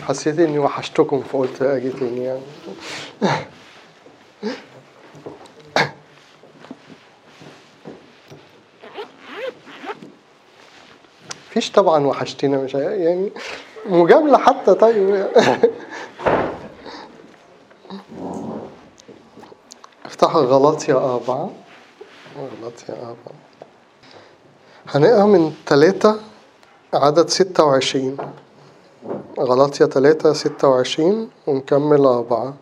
حسيت اني وحشتكم فقلت اجي تاني يعني فيش طبعا وحشتنا مش هي- يعني مجاملة حتى طيب افتح غلطية أربعة غلطية أربعة هنقرا من تلاتة عدد ستة وعشرين غلطية تلاتة ستة وعشرين ونكمل أربعة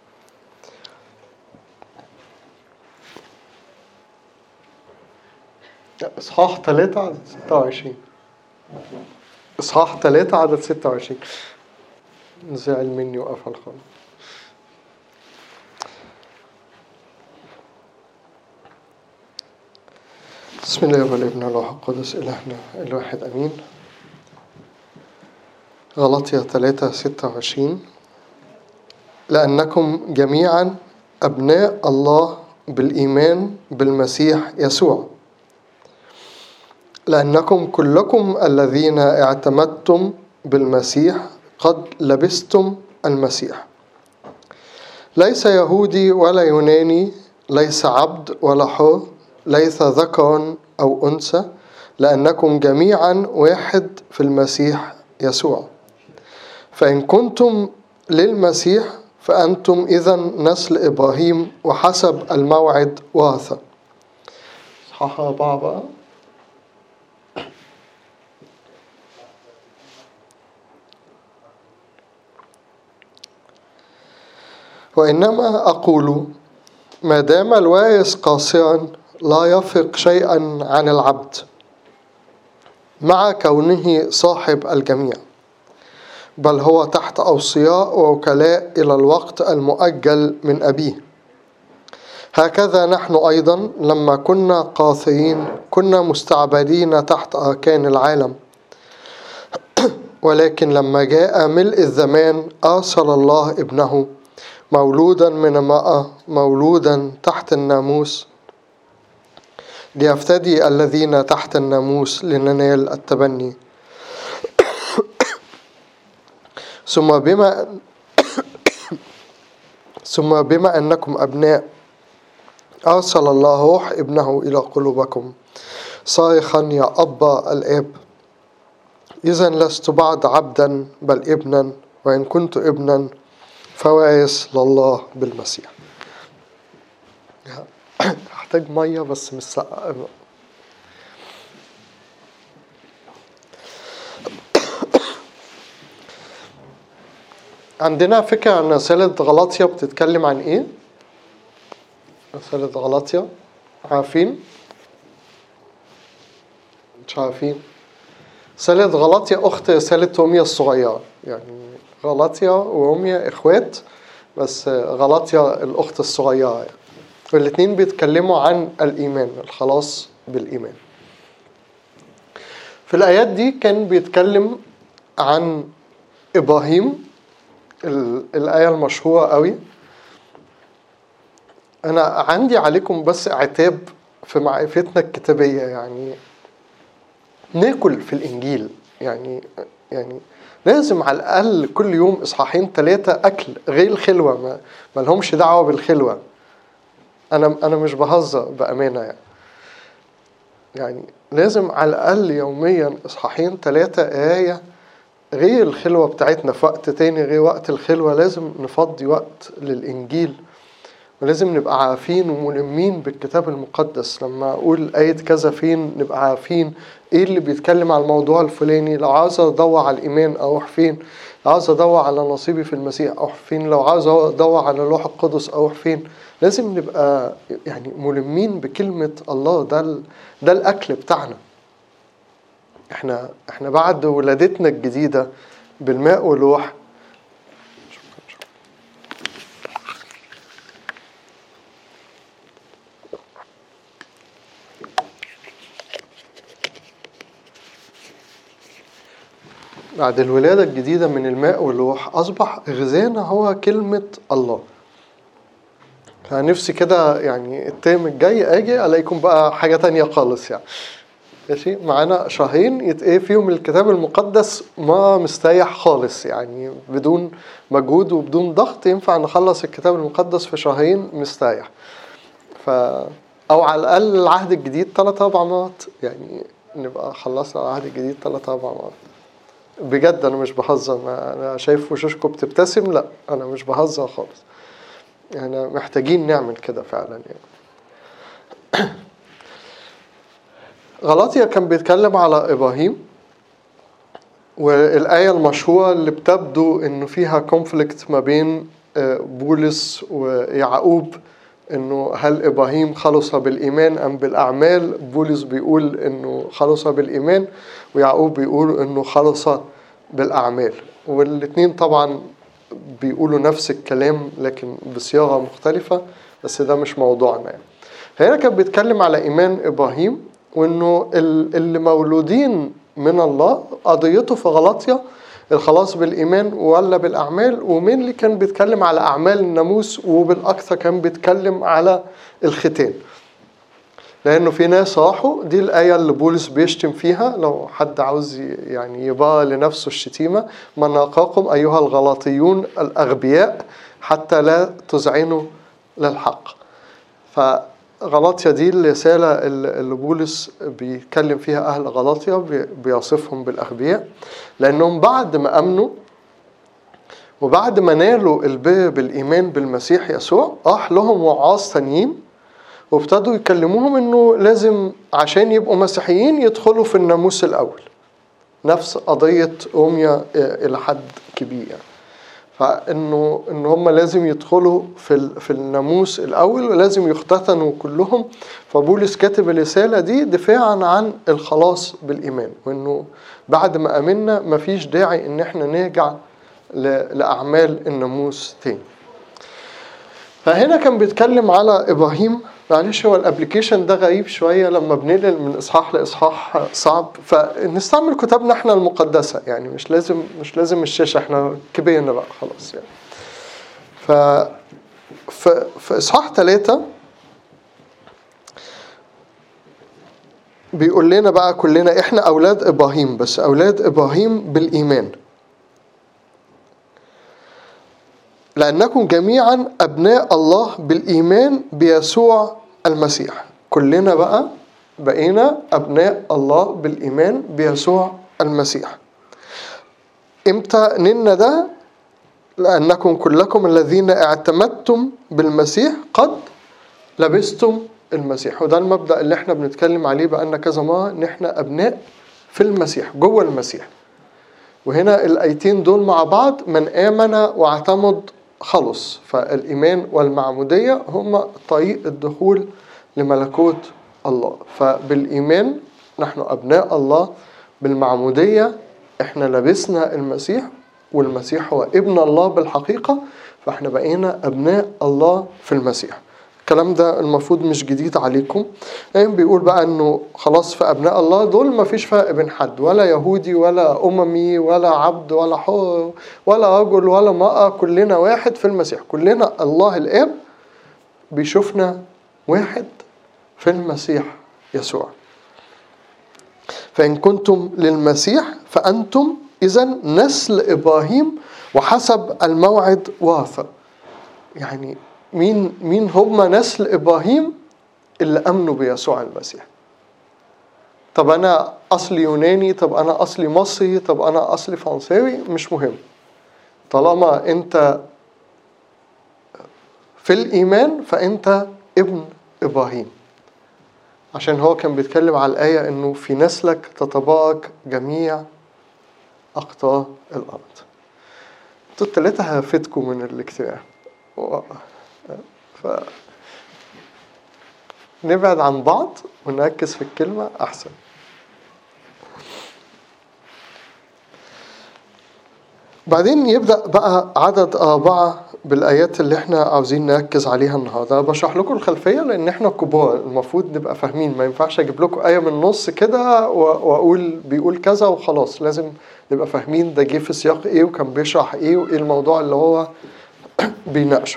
إصحاح تلاتة عدد ستة وعشرين إصحاح تلاتة عدد ستة وعشرين زعل مني وقفل خالص بسم الله والابن والروح القدس إلهنا الواحد أمين غلطية ثلاثة ستة وعشرين لأنكم جميعا أبناء الله بالإيمان بالمسيح يسوع لأنكم كلكم الذين اعتمدتم بالمسيح قد لبستم المسيح ليس يهودي ولا يوناني ليس عبد ولا حر ليس ذكر أو أنثى لأنكم جميعا واحد في المسيح يسوع فإن كنتم للمسيح فأنتم إذا نسل إبراهيم وحسب الموعد ورثة صح بابا وإنما أقول ما دام الوارث قاصرا لا يفرق شيئا عن العبد مع كونه صاحب الجميع بل هو تحت أوصياء ووكلاء إلى الوقت المؤجل من أبيه هكذا نحن أيضا لما كنا قاصرين كنا مستعبدين تحت أركان العالم ولكن لما جاء ملء الزمان أرسل الله ابنه مولودا من امرأة مولودا تحت الناموس ليفتدي الذين تحت الناموس لننال التبني ثم بما ثم بما أنكم أبناء أرسل الله روح ابنه إلى قلوبكم صارخا يا أبا الآب إذا لست بعد عبدا بل ابنا وإن كنت ابنا فوارث لله بالمسيح هحتاج مية بس مش سقع عندنا فكرة عن رسالة غلاطيا بتتكلم عن ايه؟ رسالة غلاطيا عارفين؟ مش عارفين؟ رسالة غلاطيا أخت رسالة روميا الصغيرة يعني غلاطيا وروميا إخوات بس غلاطيا الأخت الصغيرة يعني. والاتنين بيتكلموا عن الإيمان الخلاص بالإيمان في الآيات دي كان بيتكلم عن إبراهيم ال- الآية المشهورة قوي أنا عندي عليكم بس عتاب في معرفتنا الكتابية يعني ناكل في الإنجيل يعني يعني لازم على الأقل كل يوم إصحاحين ثلاثة أكل غير الخلوة ما, ما لهمش دعوة بالخلوة أنا أنا مش بهزر بأمانة يعني يعني لازم على الأقل يوميا إصحاحين ثلاثة آية غير الخلوة بتاعتنا في وقت تاني غير وقت الخلوة لازم نفضي وقت للإنجيل ولازم نبقى عارفين وملمين بالكتاب المقدس لما أقول آية كذا فين نبقى عارفين إيه اللي بيتكلم على الموضوع الفلاني لو عاوز أدور على الإيمان أروح فين لو عاوز أدور على نصيبي في المسيح أروح فين لو عاوز أدور على الروح القدس أروح فين لازم نبقى يعني ملمين بكلمة الله ده ال- ده الأكل بتاعنا احنا احنا بعد ولادتنا الجديدة بالماء والروح بعد الولادة الجديدة من الماء والروح أصبح غذانا هو كلمة الله فنفسي كده يعني الترم الجاي أجي ألاقيكم بقى حاجة تانية خالص يعني ماشي معانا شهرين يتقي فيهم الكتاب المقدس ما مستريح خالص يعني بدون مجهود وبدون ضغط ينفع نخلص الكتاب المقدس في شهرين مستريح ف او على الاقل العهد الجديد ثلاث اربع مرات يعني نبقى خلصنا العهد الجديد ثلاث اربع مرات بجد انا مش بهزر انا شايف وشوشكم بتبتسم لا انا مش بهزر خالص يعني محتاجين نعمل كده فعلا يعني غلطيا كان بيتكلم على ابراهيم والآية المشهورة اللي بتبدو إنه فيها كونفليكت ما بين آه، بولس ويعقوب إنه هل إبراهيم خلص بالإيمان أم بالأعمال بولس بيقول إنه خلص بالإيمان ويعقوب بيقول إنه خلص بالأعمال والاتنين طبعا بيقولوا نفس الكلام لكن بصياغة مختلفة بس ده مش موضوعنا يعني. هنا كان بيتكلم على إيمان إبراهيم وإنه اللي مولودين من الله قضيته في غلطية الخلاص بالإيمان ولا بالأعمال ومين اللي كان بيتكلم على أعمال الناموس وبالأكثر كان بيتكلم على الختان لأنه في ناس راحوا دي الآية اللي بولس بيشتم فيها لو حد عاوز يعني يبقى لنفسه الشتيمة من ناقاكم أيها الغلاطيون الأغبياء حتى لا تذعنوا للحق فغلاطيا دي الرسالة اللي بولس بيتكلم فيها أهل غلاطيا بيصفهم بالأغبياء لأنهم بعد ما أمنوا وبعد ما نالوا البر بالإيمان بالمسيح يسوع راح لهم وعاظ تانيين وابتدوا يكلموهم انه لازم عشان يبقوا مسيحيين يدخلوا في الناموس الاول نفس قضية روميا إلى حد كبير فإنه إن هم لازم يدخلوا في في الناموس الأول ولازم يختتنوا كلهم فبولس كاتب الرسالة دي دفاعا عن الخلاص بالإيمان وإنه بعد ما آمنا مفيش داعي إن إحنا نرجع لأعمال الناموس تاني فهنا كان بيتكلم على إبراهيم معلش هو الابلكيشن ده غريب شويه لما بننقل من اصحاح لاصحاح صعب فنستعمل كتابنا احنا المقدسه يعني مش لازم مش لازم الشاشه احنا كبرنا بقى خلاص يعني ف في اصحاح ثلاثة بيقول لنا بقى كلنا احنا اولاد ابراهيم بس اولاد ابراهيم بالايمان لأنكم جميعا أبناء الله بالإيمان بيسوع المسيح كلنا بقى بقينا أبناء الله بالإيمان بيسوع المسيح إمتى نلنا ده لأنكم كلكم الذين اعتمدتم بالمسيح قد لبستم المسيح وده المبدأ اللي احنا بنتكلم عليه بقالنا كذا مرة إن احنا أبناء في المسيح جوه المسيح وهنا الآيتين دول مع بعض من آمن واعتمد خلص فالإيمان والمعمودية هما طريق الدخول لملكوت الله فبالإيمان نحن أبناء الله بالمعمودية احنا لبسنا المسيح والمسيح هو ابن الله بالحقيقة فاحنا بقينا أبناء الله في المسيح الكلام ده المفروض مش جديد عليكم يعني بيقول بقى انه خلاص في ابناء الله دول ما فيش فرق بين حد ولا يهودي ولا اممي ولا عبد ولا حر ولا رجل ولا امراه كلنا واحد في المسيح كلنا الله الاب بيشوفنا واحد في المسيح يسوع فان كنتم للمسيح فانتم اذا نسل ابراهيم وحسب الموعد وافق يعني مين مين هم نسل ابراهيم اللي امنوا بيسوع المسيح طب انا اصلي يوناني طب انا اصلي مصري طب انا اصلي فرنساوي مش مهم طالما انت في الايمان فانت ابن ابراهيم عشان هو كان بيتكلم على الايه انه في نسلك تتبارك جميع اقطار الارض انتوا التلاته هفتكم من الاجتماع ف نبعد عن بعض ونركز في الكلمة أحسن بعدين يبدأ بقى عدد أربعة بالآيات اللي احنا عاوزين نركز عليها النهاردة بشرح لكم الخلفية لأن احنا كبار المفروض نبقى فاهمين ما ينفعش أجيب لكم آية من النص كده وأقول بيقول كذا وخلاص لازم نبقى فاهمين ده جه في سياق إيه وكان بيشرح إيه وإيه الموضوع اللي هو بيناقشه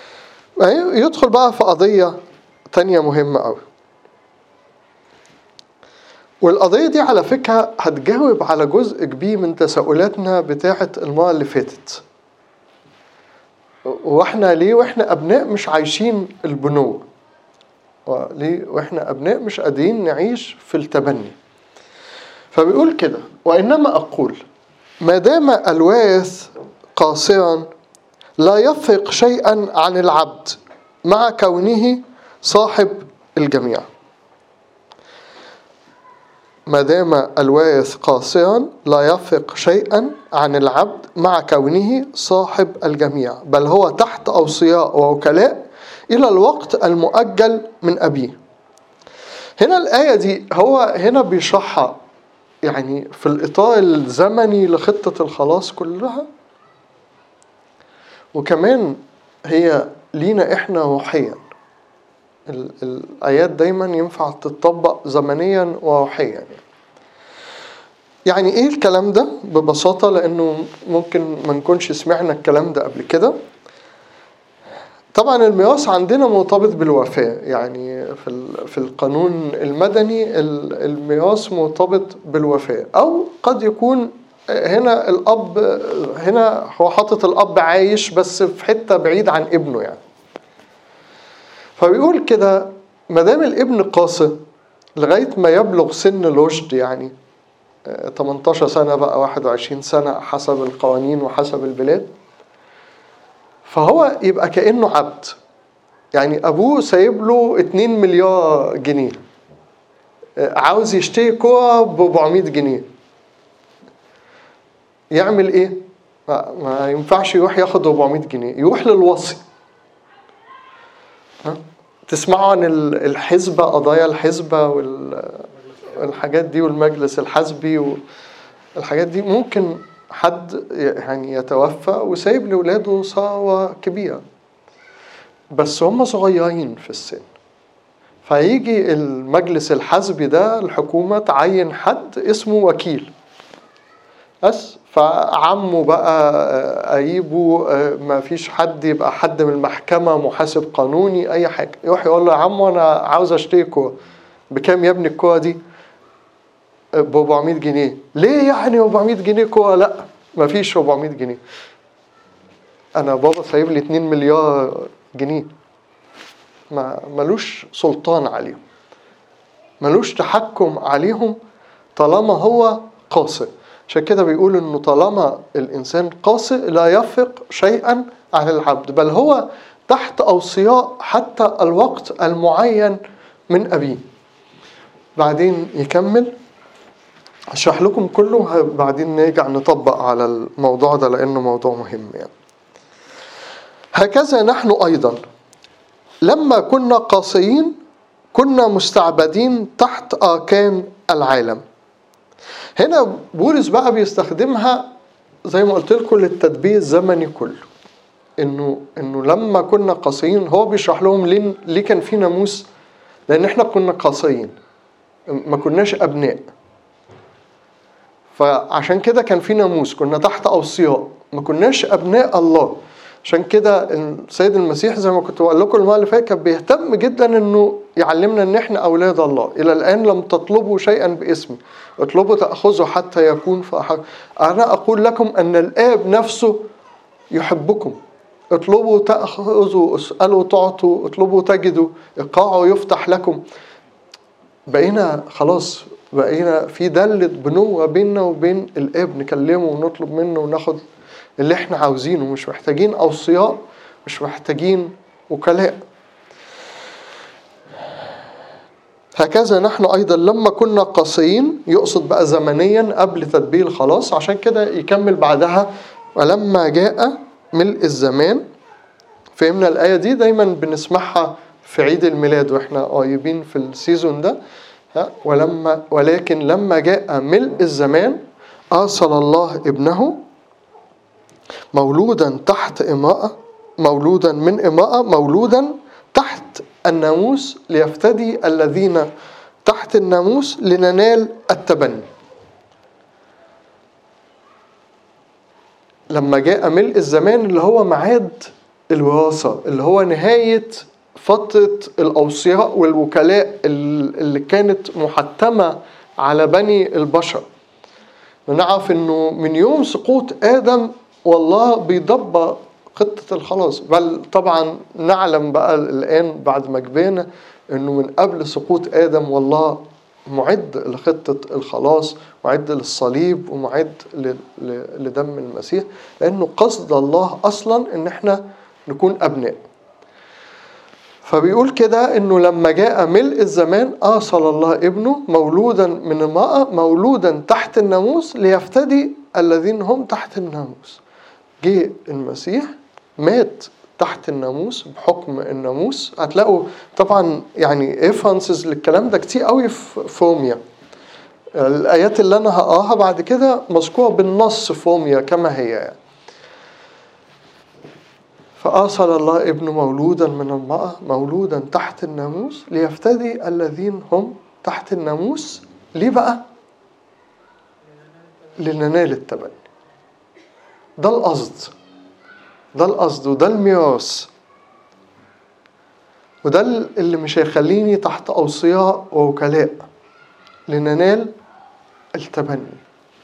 يدخل بقى في قضية تانية مهمة أوي والقضية دي على فكرة هتجاوب على جزء كبير من تساؤلاتنا بتاعة المرة اللي فاتت واحنا ليه واحنا أبناء مش عايشين البنوة ليه واحنا أبناء مش قادرين نعيش في التبني فبيقول كده وإنما أقول ما دام الوارث قاصرا لا يفرق شيئا عن العبد مع كونه صاحب الجميع ما دام الوارث قاصرا لا يفرق شيئا عن العبد مع كونه صاحب الجميع بل هو تحت أوصياء ووكلاء إلى الوقت المؤجل من أبيه هنا الآية دي هو هنا بيشرحها يعني في الإطار الزمني لخطة الخلاص كلها وكمان هي لينا إحنا روحيا الآيات دايما ينفع تتطبق زمنيا وروحيا يعني. يعني ايه الكلام ده ببساطة لانه ممكن ما نكونش سمعنا الكلام ده قبل كده طبعا الميراث عندنا مرتبط بالوفاة يعني في في القانون المدني الميراث مرتبط بالوفاة أو قد يكون هنا الأب هنا هو حاطط الأب عايش بس في حتة بعيد عن ابنه يعني فبيقول كده ما دام الابن قاصر لغاية ما يبلغ سن الرشد يعني 18 سنة بقى 21 سنة حسب القوانين وحسب البلاد فهو يبقى كأنه عبد يعني أبوه سايب له 2 مليار جنيه عاوز يشتري كوره ب 400 جنيه يعمل ايه؟ ما ينفعش يروح ياخد 400 جنيه يروح للوصي تسمعوا عن الحزبة قضايا الحزبة والحاجات دي والمجلس الحزبي والحاجات دي ممكن حد يعني يتوفى وسايب لولاده ثروة كبيرة بس هم صغيرين في السن فيجي المجلس الحزبي ده الحكومة تعين حد اسمه وكيل بس فعمه بقى قريبه ما فيش حد يبقى حد من المحكمة محاسب قانوني أي حاجة يروح يقول له يا عمو أنا عاوز أشتري كورة بكام يا ابني الكورة دي؟ ب 400 جنيه ليه يعني 400 جنيه كورة؟ لا ما فيش 400 جنيه أنا بابا سايب لي 2 مليار جنيه ما ملوش سلطان عليهم ملوش تحكم عليهم طالما هو قاصر عشان كده بيقول انه طالما الانسان قاصر لا يفرق شيئا عن العبد بل هو تحت اوصياء حتى الوقت المعين من ابيه بعدين يكمل اشرح لكم كله بعدين نرجع نطبق على الموضوع ده لانه موضوع مهم يعني هكذا نحن ايضا لما كنا قاصرين كنا مستعبدين تحت اركان العالم هنا بولس بقى بيستخدمها زي ما قلت لكم للتدبير الزمني كله انه انه لما كنا قاسيين هو بيشرح لهم ليه ليه كان في ناموس لان احنا كنا قاسيين ما كناش ابناء فعشان كده كان في ناموس كنا تحت اوصياء ما كناش ابناء الله عشان كده السيد المسيح زي ما كنت بقول لكم المره اللي فاتت كان بيهتم جدا انه يعلمنا ان احنا اولاد الله الى الان لم تطلبوا شيئا باسمي اطلبوا تاخذوا حتى يكون فأحب. انا اقول لكم ان الاب نفسه يحبكم اطلبوا تاخذوا اسالوا تعطوا اطلبوا تجدوا اقاعوا يفتح لكم بقينا خلاص بقينا في دلة بنوة بيننا وبين الاب نكلمه ونطلب منه وناخد اللي احنا عاوزينه مش محتاجين اوصياء مش محتاجين وكلاء هكذا نحن ايضا لما كنا قاسيين يقصد بقى زمنيا قبل تدبير خلاص عشان كده يكمل بعدها ولما جاء ملء الزمان فهمنا الايه دي دايما بنسمعها في عيد الميلاد واحنا قريبين في السيزون ده ولما ولكن لما جاء ملء الزمان ارسل الله ابنه مولودا تحت امراه مولودا من امراه مولودا تحت الناموس ليفتدي الذين تحت الناموس لننال التبني لما جاء ملء الزمان اللي هو معاد الوراثة اللي هو نهاية فترة الأوصياء والوكلاء اللي كانت محتمة على بني البشر ونعرف انه من يوم سقوط ادم والله بيدبر خطة الخلاص بل طبعا نعلم بقى الآن بعد ما كبرنا أنه من قبل سقوط آدم والله معد لخطة الخلاص معد للصليب ومعد ل- ل- لدم المسيح لأنه قصد الله أصلا أن احنا نكون أبناء فبيقول كده انه لما جاء ملء الزمان ارسل الله ابنه مولودا من امراه مولودا تحت الناموس ليفتدي الذين هم تحت الناموس جه المسيح مات تحت الناموس بحكم الناموس هتلاقوا طبعا يعني ريفرنسز للكلام ده كتير قوي في في روميا الايات اللي انا هقراها بعد كده مذكوره بالنص في روميا كما هي يعني. فأرسل الله ابنه مولودا من المرأة مولودا تحت الناموس ليفتدي الذين هم تحت الناموس ليه بقى؟ لننال التبني ده القصد ده القصد وده الميراث وده اللي مش هيخليني تحت أوصياء ووكلاء لننال التبني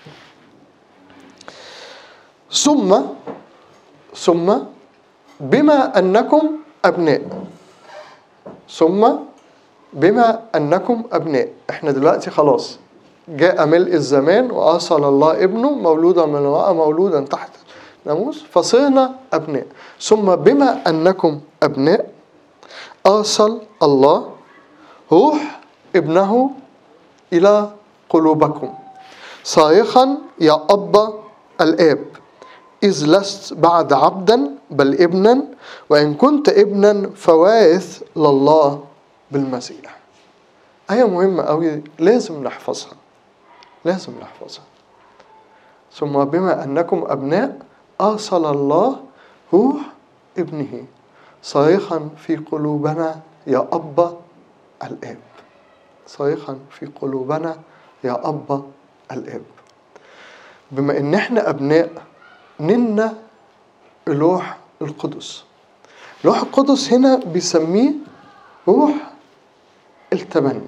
ثم ثم بما أنكم أبناء ثم بما أنكم أبناء إحنا دلوقتي خلاص جاء ملء الزمان وأرسل الله ابنه مولودا من امرأة مولودا تحت ناموس فصرنا أبناء ثم بما أنكم أبناء أرسل الله روح ابنه إلى قلوبكم صارخا يا أبا الآب إذ لست بعد عبدا بل ابنا وإن كنت ابنا فوارث لله بالمسيح آية مهمة أوي لازم نحفظها لازم نحفظها ثم بما أنكم أبناء أرسل الله روح ابنه صارخا في قلوبنا يا أبا الآب صارخا في قلوبنا يا أبا الآب بما إن إحنا أبناء ننا الروح القدس الروح القدس هنا بيسميه روح التبني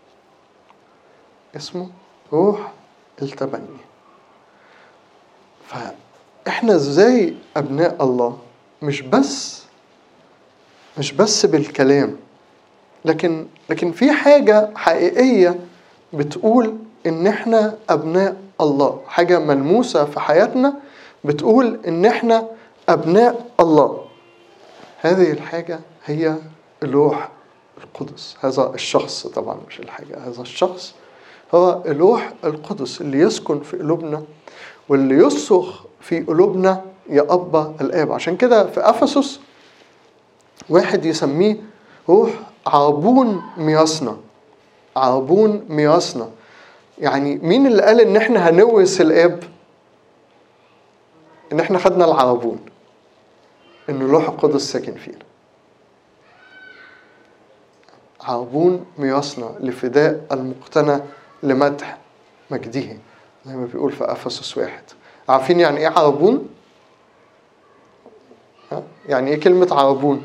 اسمه روح التبني فاحنا ازاي ابناء الله مش بس مش بس بالكلام لكن لكن في حاجة حقيقية بتقول ان احنا ابناء الله حاجة ملموسة في حياتنا بتقول ان احنا ابناء الله هذه الحاجة هي الروح القدس هذا الشخص طبعا مش الحاجة هذا الشخص هو الروح القدس اللي يسكن في قلوبنا واللي يصرخ في قلوبنا يا أبا الآب عشان كده في أفسس واحد يسميه روح عربون مياسنا عربون مياسنا يعني مين اللي قال ان احنا هنورث الاب ان احنا خدنا العربون ان الروح القدس ساكن فينا عربون مياسنا لفداء المقتنى لمدح مجده زي ما بيقول في افسس واحد عارفين يعني ايه عربون؟ ها؟ يعني ايه كلمة عربون؟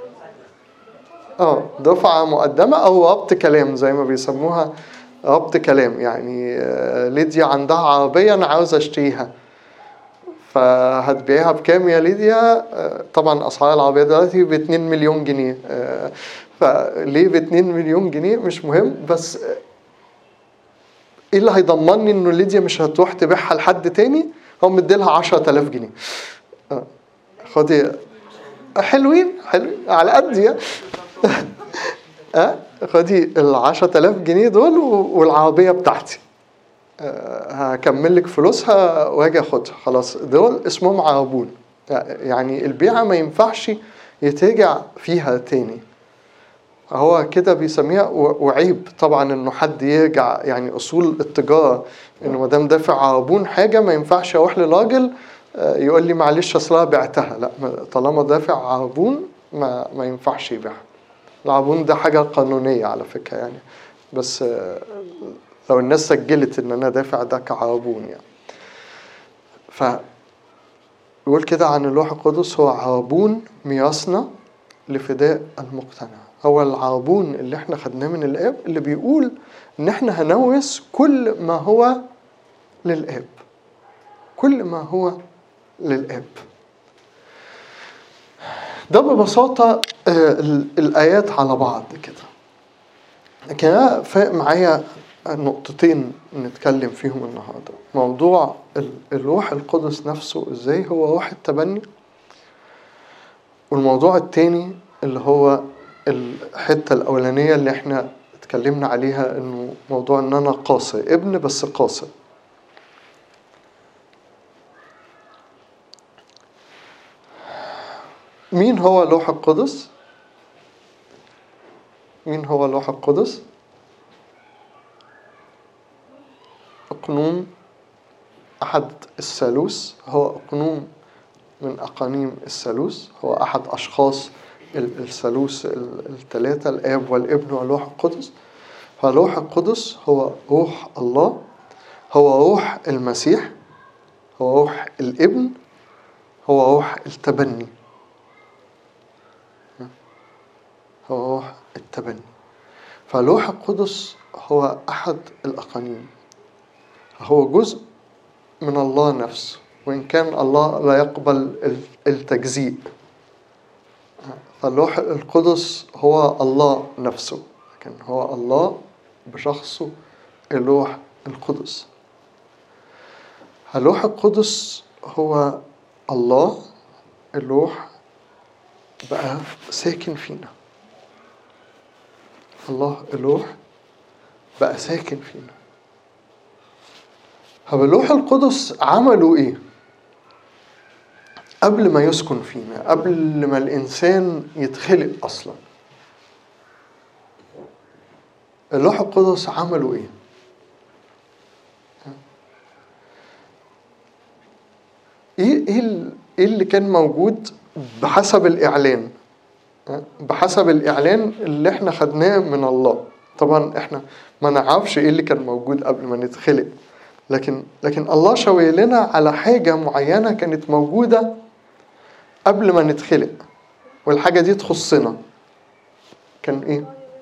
اه دفعة مقدمة أو ربط كلام زي ما بيسموها ربط كلام يعني آه، ليديا عندها عربية أنا عاوز أشتريها فهتبيعها بكام يا ليديا؟ آه، طبعا أسعار العربية دلوقتي ب 2 مليون جنيه آه، فليه ب 2 مليون جنيه مش مهم بس آه، ايه اللي هيضمنني انه ليديا مش هتروح تبيعها لحد تاني؟ هو مديلها 10000 جنيه. آه، خدي حلوين حلوين على قد يا اه خدي ال 10000 جنيه دول و- والعربيه بتاعتي آه، هكمل لك فلوسها واجي اخدها خلاص دول اسمهم عربون يعني البيعه ما ينفعش يترجع فيها تاني هو كده بيسميها و- وعيب طبعا انه حد يرجع يعني اصول التجاره انه ما دام دافع عربون حاجه ما ينفعش اروح لراجل آه، يقول لي معلش اصلها بعتها لا ما- طالما دافع عربون ما ما ينفعش يبيعها العربون ده حاجه قانونيه على فكره يعني بس آه، لو الناس سجلت ان انا دافع ده كعربون يعني ف يقول كده عن اللوح القدس هو عربون مياسنا لفداء المقتنع هو العربون اللي احنا خدناه من الاب اللي بيقول ان احنا هنورث كل ما هو للاب كل ما هو للاب ده ببساطة آه، ال- الآيات على بعض كده لكن أنا فاق معايا نقطتين نتكلم فيهم النهاردة موضوع ال- الروح القدس نفسه ازاي هو روح التبني والموضوع التاني اللي هو الحتة الأولانية اللي احنا اتكلمنا عليها انه موضوع ان انا قاصر ابن بس قاصر مين هو لوح القدس؟ مين هو لوح القدس؟ أقنوم أحد الثالوث هو أقنوم من أقانيم الثالوث هو أحد أشخاص ال- الثالوث ال- الثلاثة الآب والابن والروح القدس فلوح القدس هو روح الله هو روح المسيح هو روح الابن هو روح التبني هو روح التبني فلوح القدس هو أحد الأقانيم هو جزء من الله نفسه وإن كان الله لا يقبل ال- التجزيء فاللوح القدس هو الله نفسه لكن هو الله بشخصه اللوح القدس اللوح القدس هو الله اللوح بقى ساكن فينا الله اللوح بقى ساكن فينا طب اللوح القدس عملوا ايه قبل ما يسكن فينا قبل ما الانسان يتخلق اصلا اللوح القدس عملوا ايه ايه ايه ال- ايه اللي كان موجود بحسب الاعلان بحسب الاعلان اللي احنا خدناه من الله طبعا احنا ما نعرفش ايه اللي كان موجود قبل ما نتخلق لكن لكن الله شاور لنا على حاجه معينه كانت موجوده قبل ما نتخلق والحاجه دي تخصنا كان ايه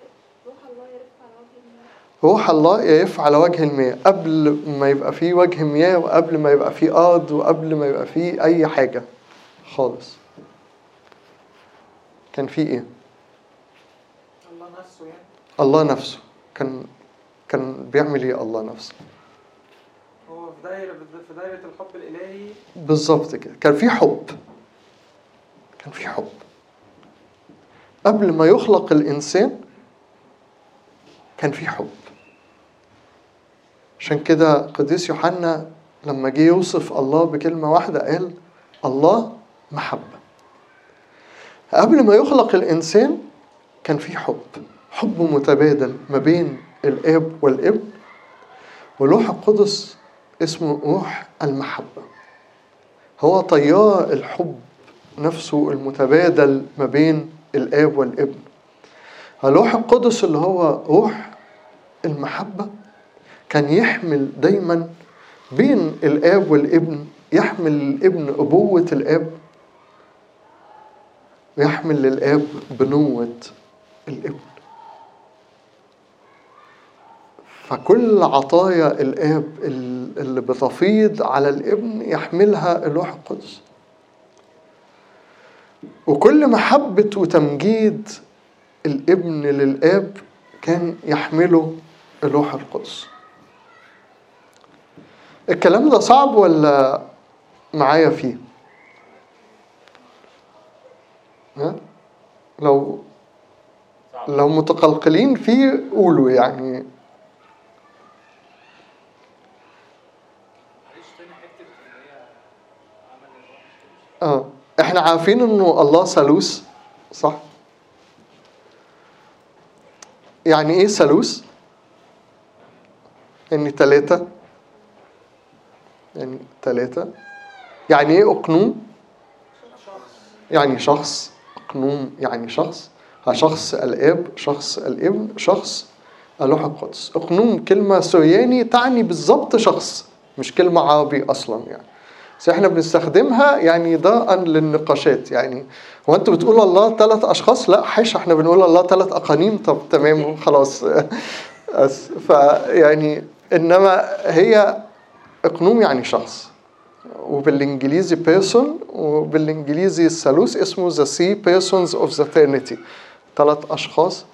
روح الله يرف على وجه روح الله يقف على وجه الماء المياه قبل ما يبقى فيه وجه مياه وقبل ما يبقى فيه أرض وقبل ما يبقى فيه أي حاجة خالص كان فيه إيه؟ الله نفسه يعني الله نفسه كان كان بيعمل إيه الله نفسه؟ هو في دايرة في دايرة الحب الإلهي بالظبط كده كان في حب كان في حب قبل ما يخلق الإنسان كان في حب عشان كده قديس يوحنا لما جه يوصف الله بكلمة واحدة قال الله محبة قبل ما يخلق الإنسان كان في حب حب متبادل ما بين الآب والابن ولوح القدس اسمه روح المحبة هو طيار الحب نفسه المتبادل ما بين الآب والابن اللوح القدس اللي هو روح المحبة كان يحمل دايما بين الآب والابن يحمل الابن أبوة الآب ويحمل للآب بنوة الابن فكل عطايا الآب اللي بتفيض على الابن يحملها اللوح القدس وكل محبة وتمجيد الابن للآب كان يحمله اللوح القدس الكلام ده صعب ولا معايا فيه ها؟ لو لو متقلقلين فيه قولوا يعني معلش تاني حته اللي هي عمل الروح القدس اه احنا عارفين انه الله ثالوث صح يعني ايه ثالوث يعني ثلاثة يعني ثلاثة يعني ايه اقنوم يعني شخص اقنوم يعني شخص شخص الاب شخص الابن شخص اللوح القدس اقنوم كلمة سورياني تعني بالظبط شخص مش كلمة عربي اصلا يعني بس احنا بنستخدمها يعني ضاء للنقاشات يعني هو انتوا بتقولوا الله ثلاث اشخاص لا حيش احنا بنقول الله ثلاث اقانيم طب تمام خلاص بس فيعني انما هي اقنوم يعني شخص وبالانجليزي بيرسون وبالانجليزي الثالوث اسمه the three persons of the trinity ثلاث اشخاص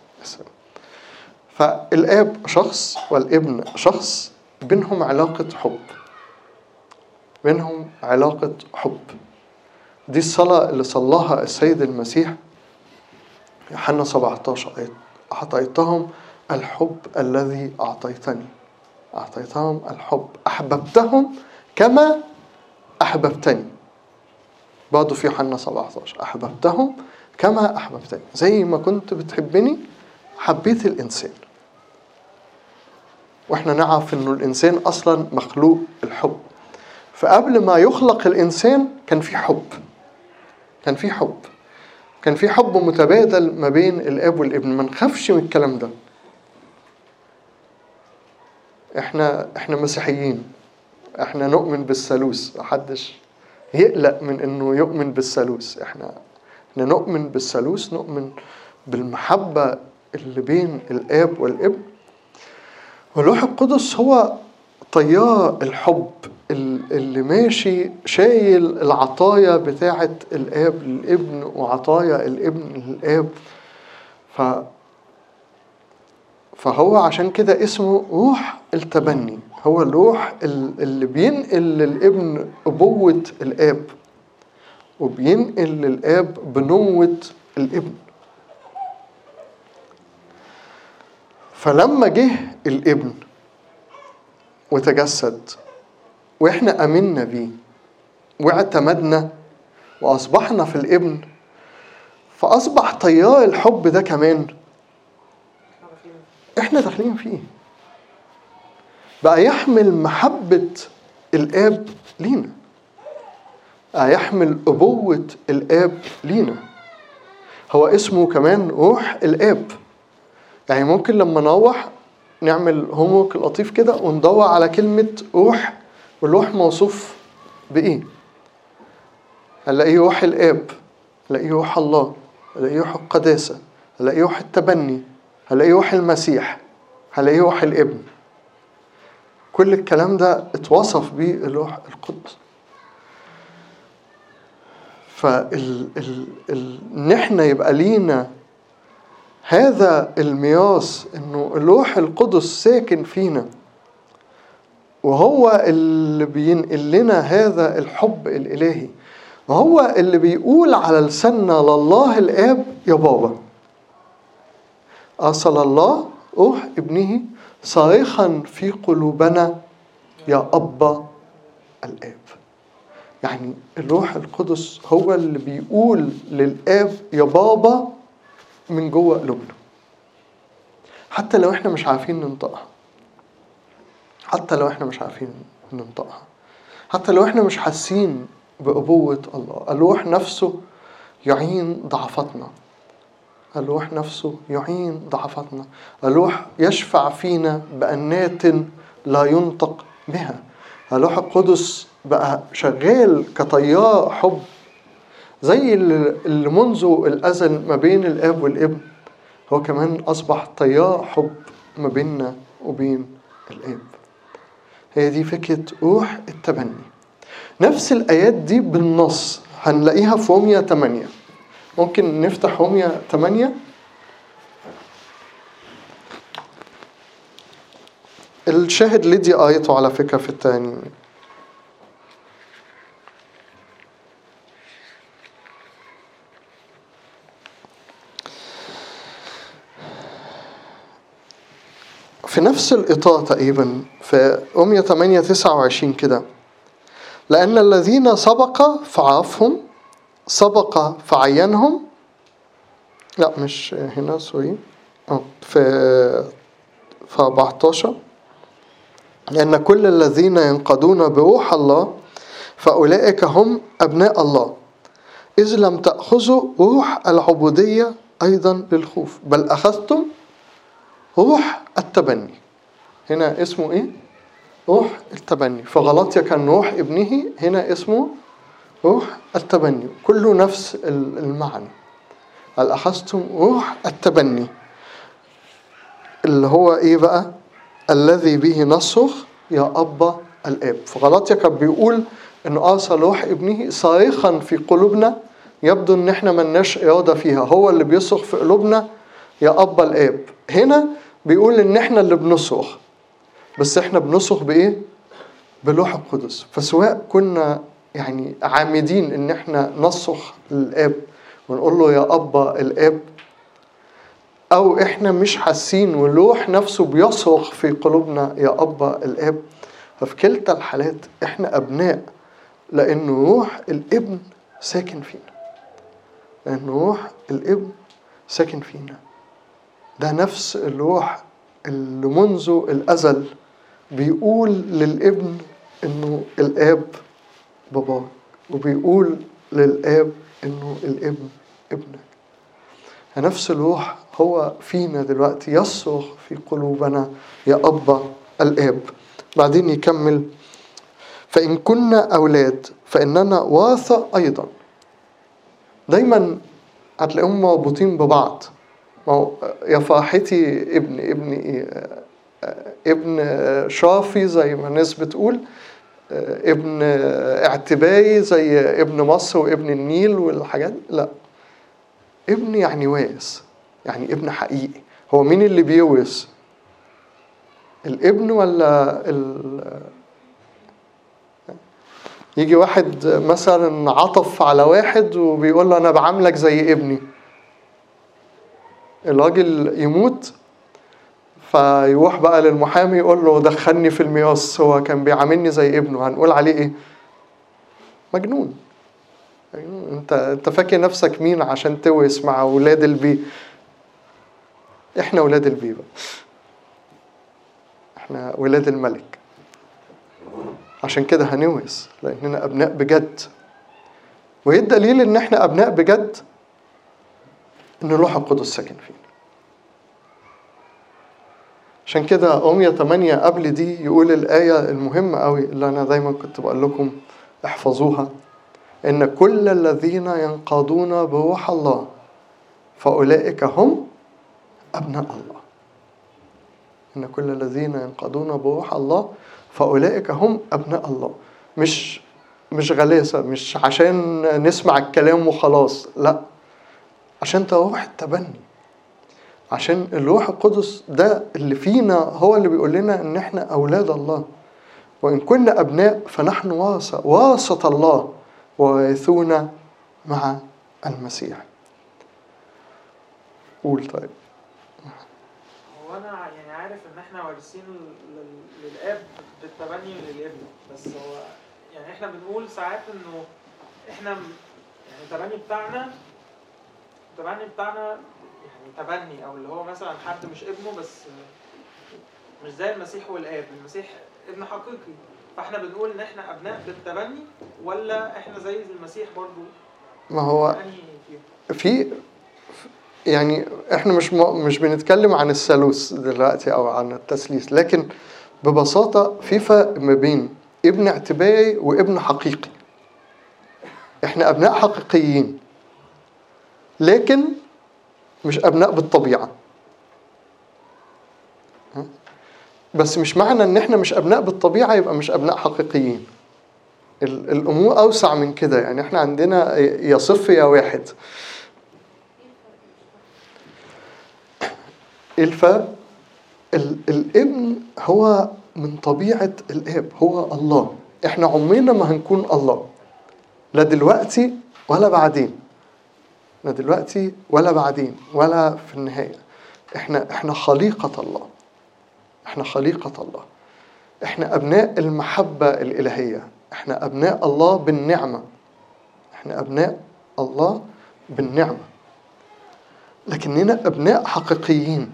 فالاب شخص والابن شخص بينهم علاقة حب بينهم علاقة حب دي الصلاة اللي صلاها السيد المسيح يوحنا 17 آية أعطيتهم الحب الذي أعطيتني أعطيتهم الحب أحببتهم كما أحببتني برضه في يوحنا 17 أحببتهم كما أحببتني زي ما كنت بتحبني حبيت الإنسان واحنا نعرف انه الانسان اصلا مخلوق الحب فقبل ما يخلق الانسان كان في حب كان في حب كان في حب متبادل ما بين الاب والابن ما نخافش من الكلام ده احنا احنا مسيحيين احنا نؤمن بالثالوث محدش يقلق من انه يؤمن بالثالوث احنا احنا نؤمن بالثالوث نؤمن بالمحبة اللي بين الاب والابن والروح القدس هو طيار الحب اللي ماشي شايل العطايا بتاعة الآب للابن وعطايا الابن للآب ف فهو عشان كده اسمه روح التبني هو الروح اللي بينقل للابن أبوة الآب وبينقل للآب بنوة الابن فلما جه الابن وتجسد واحنا امنا بيه واعتمدنا واصبحنا في الابن فاصبح تيار الحب ده كمان احنا داخلين فيه بقى يحمل محبة الآب لينا بقى يحمل أبوة الآب لينا هو اسمه كمان روح الآب يعني ممكن لما نروح نعمل هومورك لطيف كده وندور على كلمة روح والروح موصوف بإيه؟ هنلاقيه روح الآب هنلاقيه روح الله هنلاقيه روح القداسة هنلاقيه روح التبني هنلاقيه روح المسيح هنلاقيه روح الابن كل الكلام ده اتوصف بيه الروح القدس فال ال ال ان احنا يبقى لينا هذا الميراث انه الروح القدس ساكن فينا وهو اللي بينقل لنا هذا الحب الالهي وهو اللي بيقول على لساننا لله الاب يا بابا ارسل الله روح ابنه صارخا في قلوبنا يا ابا الاب يعني الروح القدس هو اللي بيقول للاب يا بابا من جوه قلوبنا حتى لو احنا مش عارفين ننطقها حتى لو احنا مش عارفين ننطقها حتى لو احنا مش حاسين بأبوة الله الروح نفسه يعين ضعفتنا الروح نفسه يعين ضعفتنا الروح يشفع فينا بأنات لا ينطق بها الروح القدس بقى شغال كطيار حب زي اللي منذ الأزل ما بين الآب والابن هو كمان أصبح طيار حب ما بيننا وبين الآب هي دي فكرة روح التبني نفس الآيات دي بالنص هنلاقيها في رومية 8 ممكن نفتح رومية 8 الشاهد ليدي آيته على فكرة في التاني في نفس الإطار تقريبا في أمية 8 29 كده لأن الذين سبق فعرفهم سبق فعينهم لا مش هنا سوري اه في في 14 لأن كل الذين ينقضون بروح الله فأولئك هم أبناء الله إذ لم تأخذوا روح العبودية أيضا للخوف بل أخذتم روح التبني هنا اسمه إيه؟ روح التبني في غلطيا كان روح ابنه هنا اسمه روح التبني كله نفس ال- المعنى هل أخذتم روح التبني اللي هو إيه بقى الذي به نصرخ يا أبا الآب في غلطيا كان بيقول إنه أرسل روح ابنه صارخا في قلوبنا يبدو إن إحنا ملناش إرادة فيها هو اللي بيصرخ في قلوبنا يا أبا الآب هنا بيقول إن إحنا اللي بنصرخ بس إحنا بنصرخ بإيه؟ بلوح القدس فسواء كنا يعني عامدين إن إحنا نصرخ للآب ونقول له يا أبا الآب أو إحنا مش حاسين واللوح نفسه بيصرخ في قلوبنا يا أبا الآب ففي كلتا الحالات إحنا أبناء لأن روح الابن ساكن فينا لأن روح الابن ساكن فينا ده نفس الروح اللي منذ الأزل بيقول للابن إنه الآب باباك وبيقول للآب إنه الابن ابنك نفس الروح هو فينا دلوقتي يصرخ في قلوبنا يا أبا الآب بعدين يكمل فإن كنا أولاد فإننا ورثة أيضا دايما هتلاقيهم مربوطين ببعض ما هو يا فرحتي ابن ابن إيه؟ ابن شافي زي ما الناس بتقول ابن اعتباري زي ابن مصر وابن النيل والحاجات لا ابن يعني وارث يعني ابن حقيقي هو مين اللي بيورث الابن ولا ال... يجي واحد مثلا عطف على واحد وبيقول له انا بعاملك زي ابني الراجل يموت فيروح بقى للمحامي يقول له دخلني في الميراث هو كان بيعاملني زي ابنه هنقول عليه ايه مجنون مجنون انت انت فاكر نفسك مين عشان تورث مع اولاد البي احنا اولاد البي بقى احنا ولاد الملك عشان كده هنورث لاننا ابناء بجد وايه الدليل ان احنا ابناء بجد ان الروح القدس ساكن فينا عشان كده أمية 8 قبل دي يقول الآية المهمة قوي اللي أنا دايما كنت بقول لكم احفظوها إن كل الذين ينقادون بروح الله فأولئك هم أبناء الله إن كل الذين ينقادون بروح الله فأولئك هم أبناء الله مش مش غلاسة مش عشان نسمع الكلام وخلاص لا عشان تروح التبني عشان الروح القدس ده اللي فينا هو اللي بيقول لنا ان احنا اولاد الله وان كنا ابناء فنحن ورثه ورثه الله وارثون مع المسيح قول طيب هو انا يعني عارف ان احنا وارثين لل- لل- للاب بالتبني للابن بس هو يعني احنا بنقول ساعات انه احنا م- يعني التبني بتاعنا التبني بتاعنا يعني تبني او اللي هو مثلا حد مش ابنه بس مش زي المسيح والاب المسيح ابن حقيقي فاحنا بنقول ان احنا ابناء بالتبني ولا احنا زي المسيح برضو ما هو انهي فيهم في يعني احنا مش م- مش بنتكلم عن الثالوث دلوقتي او عن التثليث لكن ببساطة في فرق ما بين ابن اعتباري وابن حقيقي احنا ابناء حقيقيين لكن مش ابناء بالطبيعة ها؟ بس مش معنى ان احنا مش ابناء بالطبيعة يبقى مش ابناء حقيقيين ال- الامور اوسع من كده يعني احنا عندنا يا صفر يا واحد ايه الفرق؟ ال- الابن هو من طبيعة الاب هو الله احنا عمرنا ما هنكون الله لا دلوقتي ولا بعدين لا دلوقتي ولا بعدين ولا في النهاية احنا احنا خليقة الله احنا خليقة الله احنا ابناء المحبة الالهية احنا ابناء الله بالنعمة احنا ابناء الله بالنعمة لكننا ابناء حقيقيين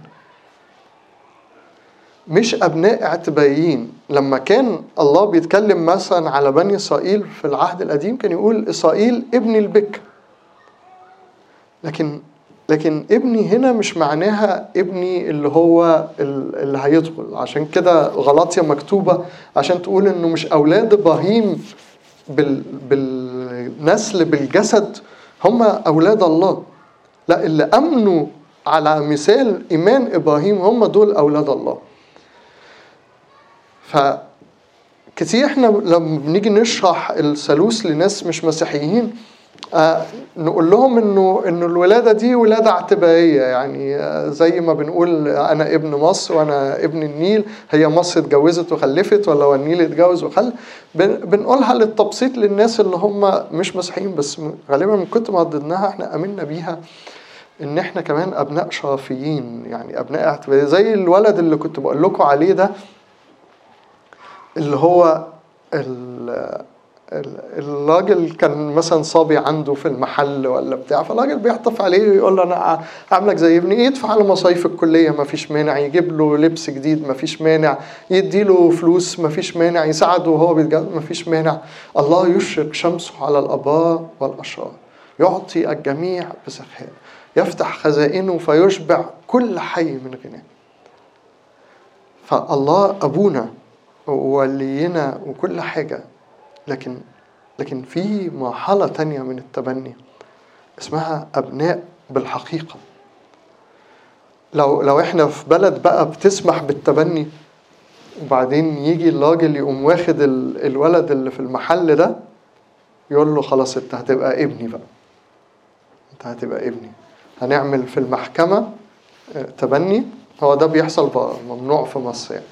مش ابناء اعتباريين لما كان الله بيتكلم مثلا على بني اسرائيل في العهد القديم كان يقول اسرائيل ابن البكر لكن لكن ابني هنا مش معناها ابني اللي هو ال- اللي هيدخل عشان كده غلطية مكتوبة عشان تقول انه مش اولاد ابراهيم بال بالنسل بالجسد هم اولاد الله لا اللي امنوا على مثال ايمان ابراهيم هم دول اولاد الله ف كتير احنا لما بنيجي نشرح الثالوث لناس مش مسيحيين آه نقول لهم انه انه الولاده دي ولاده اعتباريه يعني آه زي ما بنقول انا ابن مصر وانا ابن النيل هي مصر اتجوزت وخلفت ولا هو النيل اتجوز وخلف بن بنقولها للتبسيط للناس اللي هم مش مسيحيين بس م- غالبا من كنت ما رددناها احنا امنا بيها ان احنا كمان ابناء شرفيين يعني ابناء اعتباريه زي الولد اللي كنت بقول لكم عليه ده اللي هو ال- ال- الراجل كان مثلا صبي عنده في المحل ولا بتاع فالراجل بيعطف عليه ويقول له انا اعملك زي ابني يدفع له مصاريف الكليه ما فيش مانع يجيب له لبس جديد ما فيش مانع يدي له فلوس ما فيش مانع يساعده وهو بيتجوز ما فيش مانع الله يشرق شمسه على الابرار والاشرار يعطي الجميع بسخاء يفتح خزائنه فيشبع كل حي من غناه فالله ابونا وولينا وكل حاجة لكن لكن في مرحلة تانية من التبني اسمها أبناء بالحقيقة لو لو احنا في بلد بقى بتسمح بالتبني وبعدين يجي الراجل يقوم واخد ال- الولد اللي في المحل ده يقول له خلاص انت هتبقى ابني بقى انت هتبقى ابني هنعمل في المحكمة آه، تبني هو ده بيحصل بقى ممنوع في مصر يعني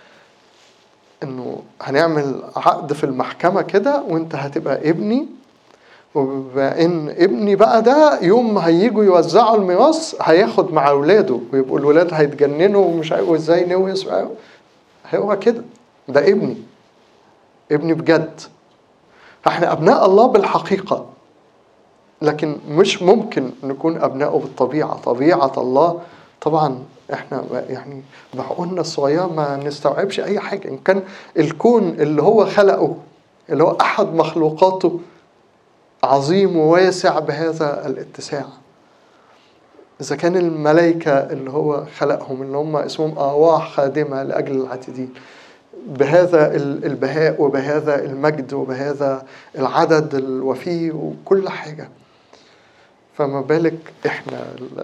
انه هنعمل عقد في المحكمة كده وانت هتبقى ابني وبان ابني بقى ده يوم ما هيجوا يوزعوا الميراث هياخد مع اولاده ويبقوا الولاد هيتجننوا ومش عارف ازاي نورث هو كده ده ابني ابني بجد فاحنا ابناء الله بالحقيقة لكن مش ممكن نكون ابنائه بالطبيعة طبيعة الله طبعا احنا يعني بعقولنا الصغيرة ما نستوعبش اي حاجة ان كان الكون اللي هو خلقه اللي هو احد مخلوقاته عظيم وواسع بهذا الاتساع إذا كان الملائكة اللي هو خلقهم اللي هم اسمهم أرواح خادمة لأجل العاتدين بهذا ال- البهاء وبهذا المجد وبهذا العدد الوفي وكل حاجة فما بالك إحنا ال-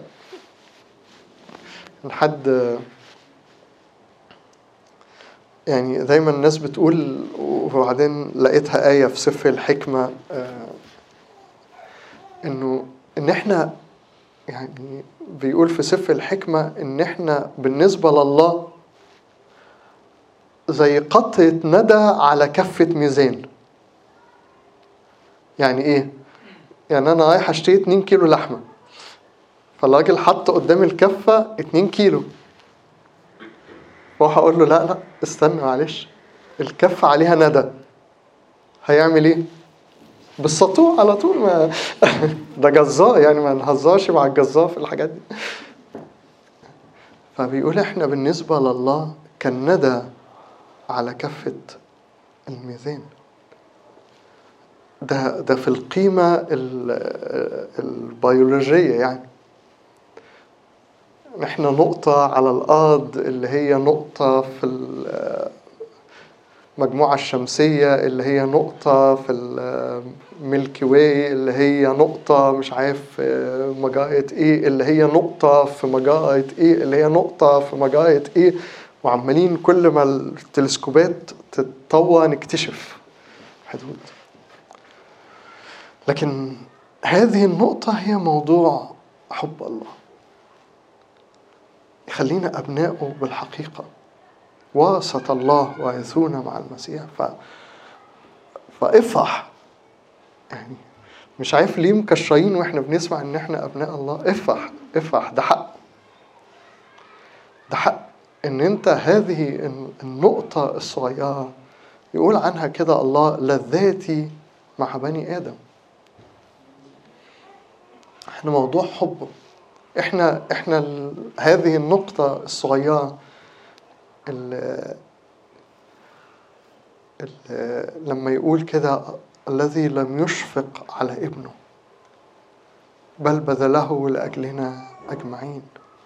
لحد يعني دايما الناس بتقول وبعدين لقيتها آية في سفر الحكمة آه، إنه إن إحنا يعني بيقول في سفر الحكمة إن إحنا بالنسبة لله زي قطرة ندى على كفة ميزان يعني إيه؟ يعني أنا رايح أشتري 2 كيلو لحمة فالراجل حط قدام الكفة 2 كيلو واروح أقول له لا لا استنى معلش الكفة عليها ندى هيعمل إيه؟ بالسطوع على طول ما ده جزار يعني ما نهزرش مع الجزار في الحاجات دي فبيقول احنا بالنسبة لله كالندى على كفة الميزان ده ده في القيمة ال- البيولوجية يعني احنا نقطة على الأرض اللي هي نقطة في المجموعة الشمسية اللي هي نقطة في الميلكي واي اللي هي نقطة مش عارف في مجرة ايه اللي هي نقطة في مجرة ايه اللي هي نقطة في مجرة ايه وعمالين كل ما التلسكوبات تتطور نكتشف حدود لكن هذه النقطة هي موضوع حب الله يخلينا أبنائه بالحقيقة وسط الله ويثون مع المسيح ف... فافرح يعني مش عارف ليه مكشرين واحنا بنسمع ان احنا ابناء الله افرح افرح ده حق ده حق ان انت هذه النقطة الصغيرة يقول عنها كده الله لذاتي مع بني ادم احنا موضوع حبه احنا احنا ال... هذه النقطة الصغيرة ال... ال... لما يقول كده الذي لم يشفق على ابنه بل بذله لأجلنا أجمعين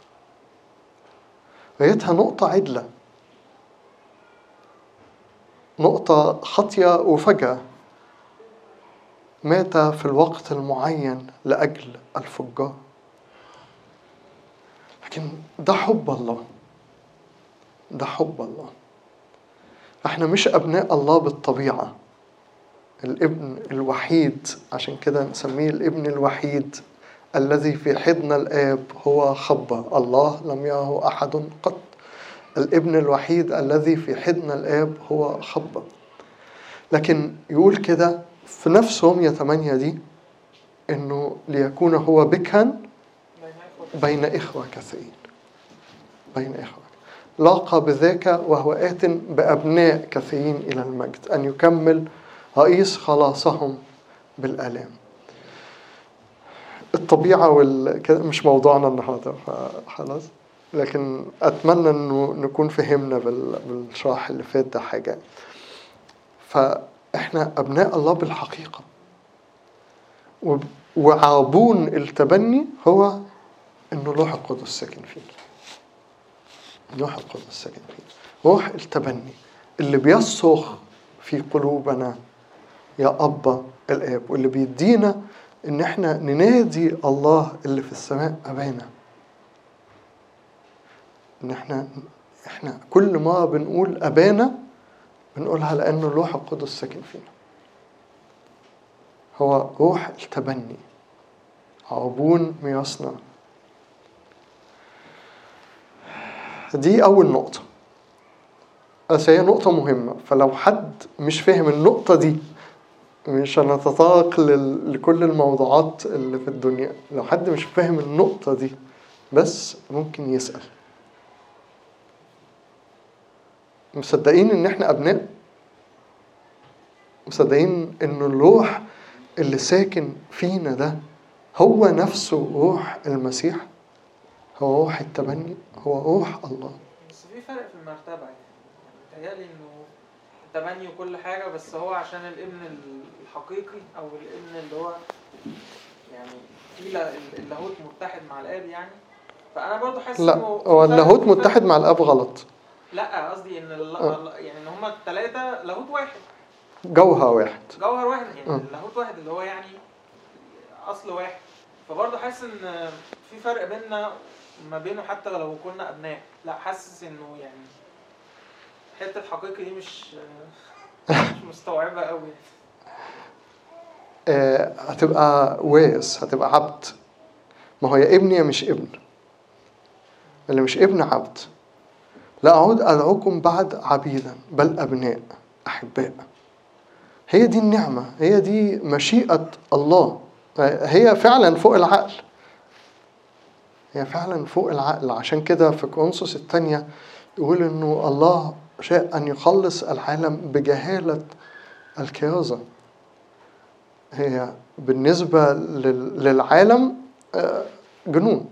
غايتها نقطة عدلة نقطة خطية وفجأة مات في الوقت المعين لأجل الفجار لكن ده حب الله ده حب الله احنا مش أبناء الله بالطبيعة الابن الوحيد عشان كده نسميه الابن الوحيد الذي في حضن الآب هو خبة الله لم يره أحد قط الابن الوحيد الذي في حضن الآب هو خبة لكن يقول كده في نفس رومية 8 دي إنه ليكون هو بكرا بين إخوة بين إخوة كثيرين بين إخوة لاقى بذاك وهو آت بأبناء كثيرين إلى المجد أن يكمل رئيس خلاصهم بالآلام الطبيعة وال... كده مش موضوعنا النهاردة خلاص لكن أتمنى إنه نكون فهمنا بال... بالشرح اللي فات ده حاجة فإحنا أبناء الله بالحقيقة و... وعربون التبني هو إنه روح القدس ساكن فينا روح القدس ساكن فينا روح التبني اللي بيصرخ في قلوبنا يا أبا الآب واللي بيدينا إن إحنا ننادي الله اللي في السماء أبانا إن إحنا إحنا كل ما بنقول أبانا بنقولها لأن الروح القدس ساكن فينا هو روح التبني عربون مياسنا دي أول نقطة بس هي نقطة مهمة فلو حد مش فاهم النقطة دي مش هنتطرق لل- لكل الموضوعات اللي في الدنيا لو حد مش فاهم النقطة دي بس ممكن يسأل مصدقين ان احنا ابناء مصدقين ان الروح اللي ساكن فينا ده هو نفسه روح المسيح هو روح التبني هو روح الله بس في فرق في المرتبة يعني متهيألي إنه تبني وكل حاجة بس هو عشان الابن الحقيقي أو الابن اللي هو يعني في لا- اللاهوت متحد مع الآب يعني فأنا برضو حاسس لا إنه في هو فرق- اللاهوت في فرق- متحد مع الاب غلط لا قصدي إن ال- آه. يعني إن هما التلاتة لاهوت واحد جوهر واحد جوهر واحد يعني آه. اللاهوت واحد اللي هو يعني أصل واحد فبرضه حاسس إن في فرق بيننا ما بينه حتى لو كنا أبناء لا حاسس إنه يعني حتة حقيقي دي مش مش مستوعبة قوي آه، هتبقى وارث هتبقى عبد ما هو يا ابن يا مش ابن اللي مش ابن عبد لا أعود أدعوكم بعد عبيدا بل أبناء أحباء هي دي النعمة هي دي مشيئة الله آه، هي فعلا فوق العقل هي فعلا فوق العقل عشان كده في كورنثوس الثانية يقول إنه الله شاء أن يخلص العالم بجهالة الكرازة هي بالنسبة لل- للعالم آه، جنون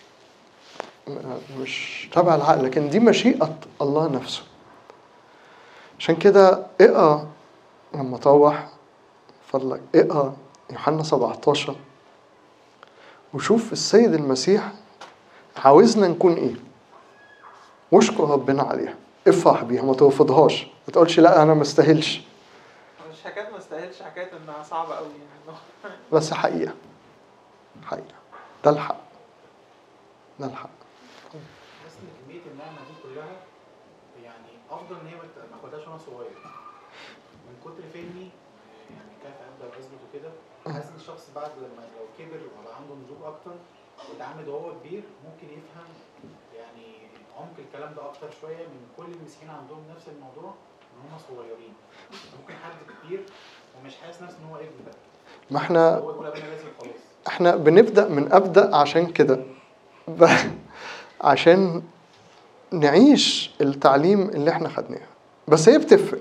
م- مش تبع العقل لكن دي مشيئة الله نفسه عشان كده اقرا لما تروح فضلك اقرا يوحنا 17 وشوف السيد المسيح عاوزنا نكون ايه واشكر ربنا عليها افرح بيها ما ترفضهاش ما تقولش لا انا ما استاهلش مش حكاية ما استاهلش حكاية إنها صعبة قوي يعني بس حقيقة حقيقة ده الحق ده الحق بحس ان كميه النعمه دي كلها يعني افضل ان هي ما ت- ما اخدهاش وانا صغير من كتر فهمي آه، يعني كيف ابدا اثبت وكده حاسس ان الشخص بعد لما لو كبر وبقى عنده نضوج اكتر واتعمد وهو كبير ممكن يفهم يعني عمق الكلام ده اكتر شويه من كل المسيحيين عندهم نفس الموضوع ان هم صغيرين ممكن حد كبير ومش حاسس نفسه ان هو ابن بقى ما احنا هو يقول ابونا لازم خلاص احنا بنبدأ من أبدأ عشان كده ب- عشان نعيش التعليم اللي احنا خدناه بس هي بتفرق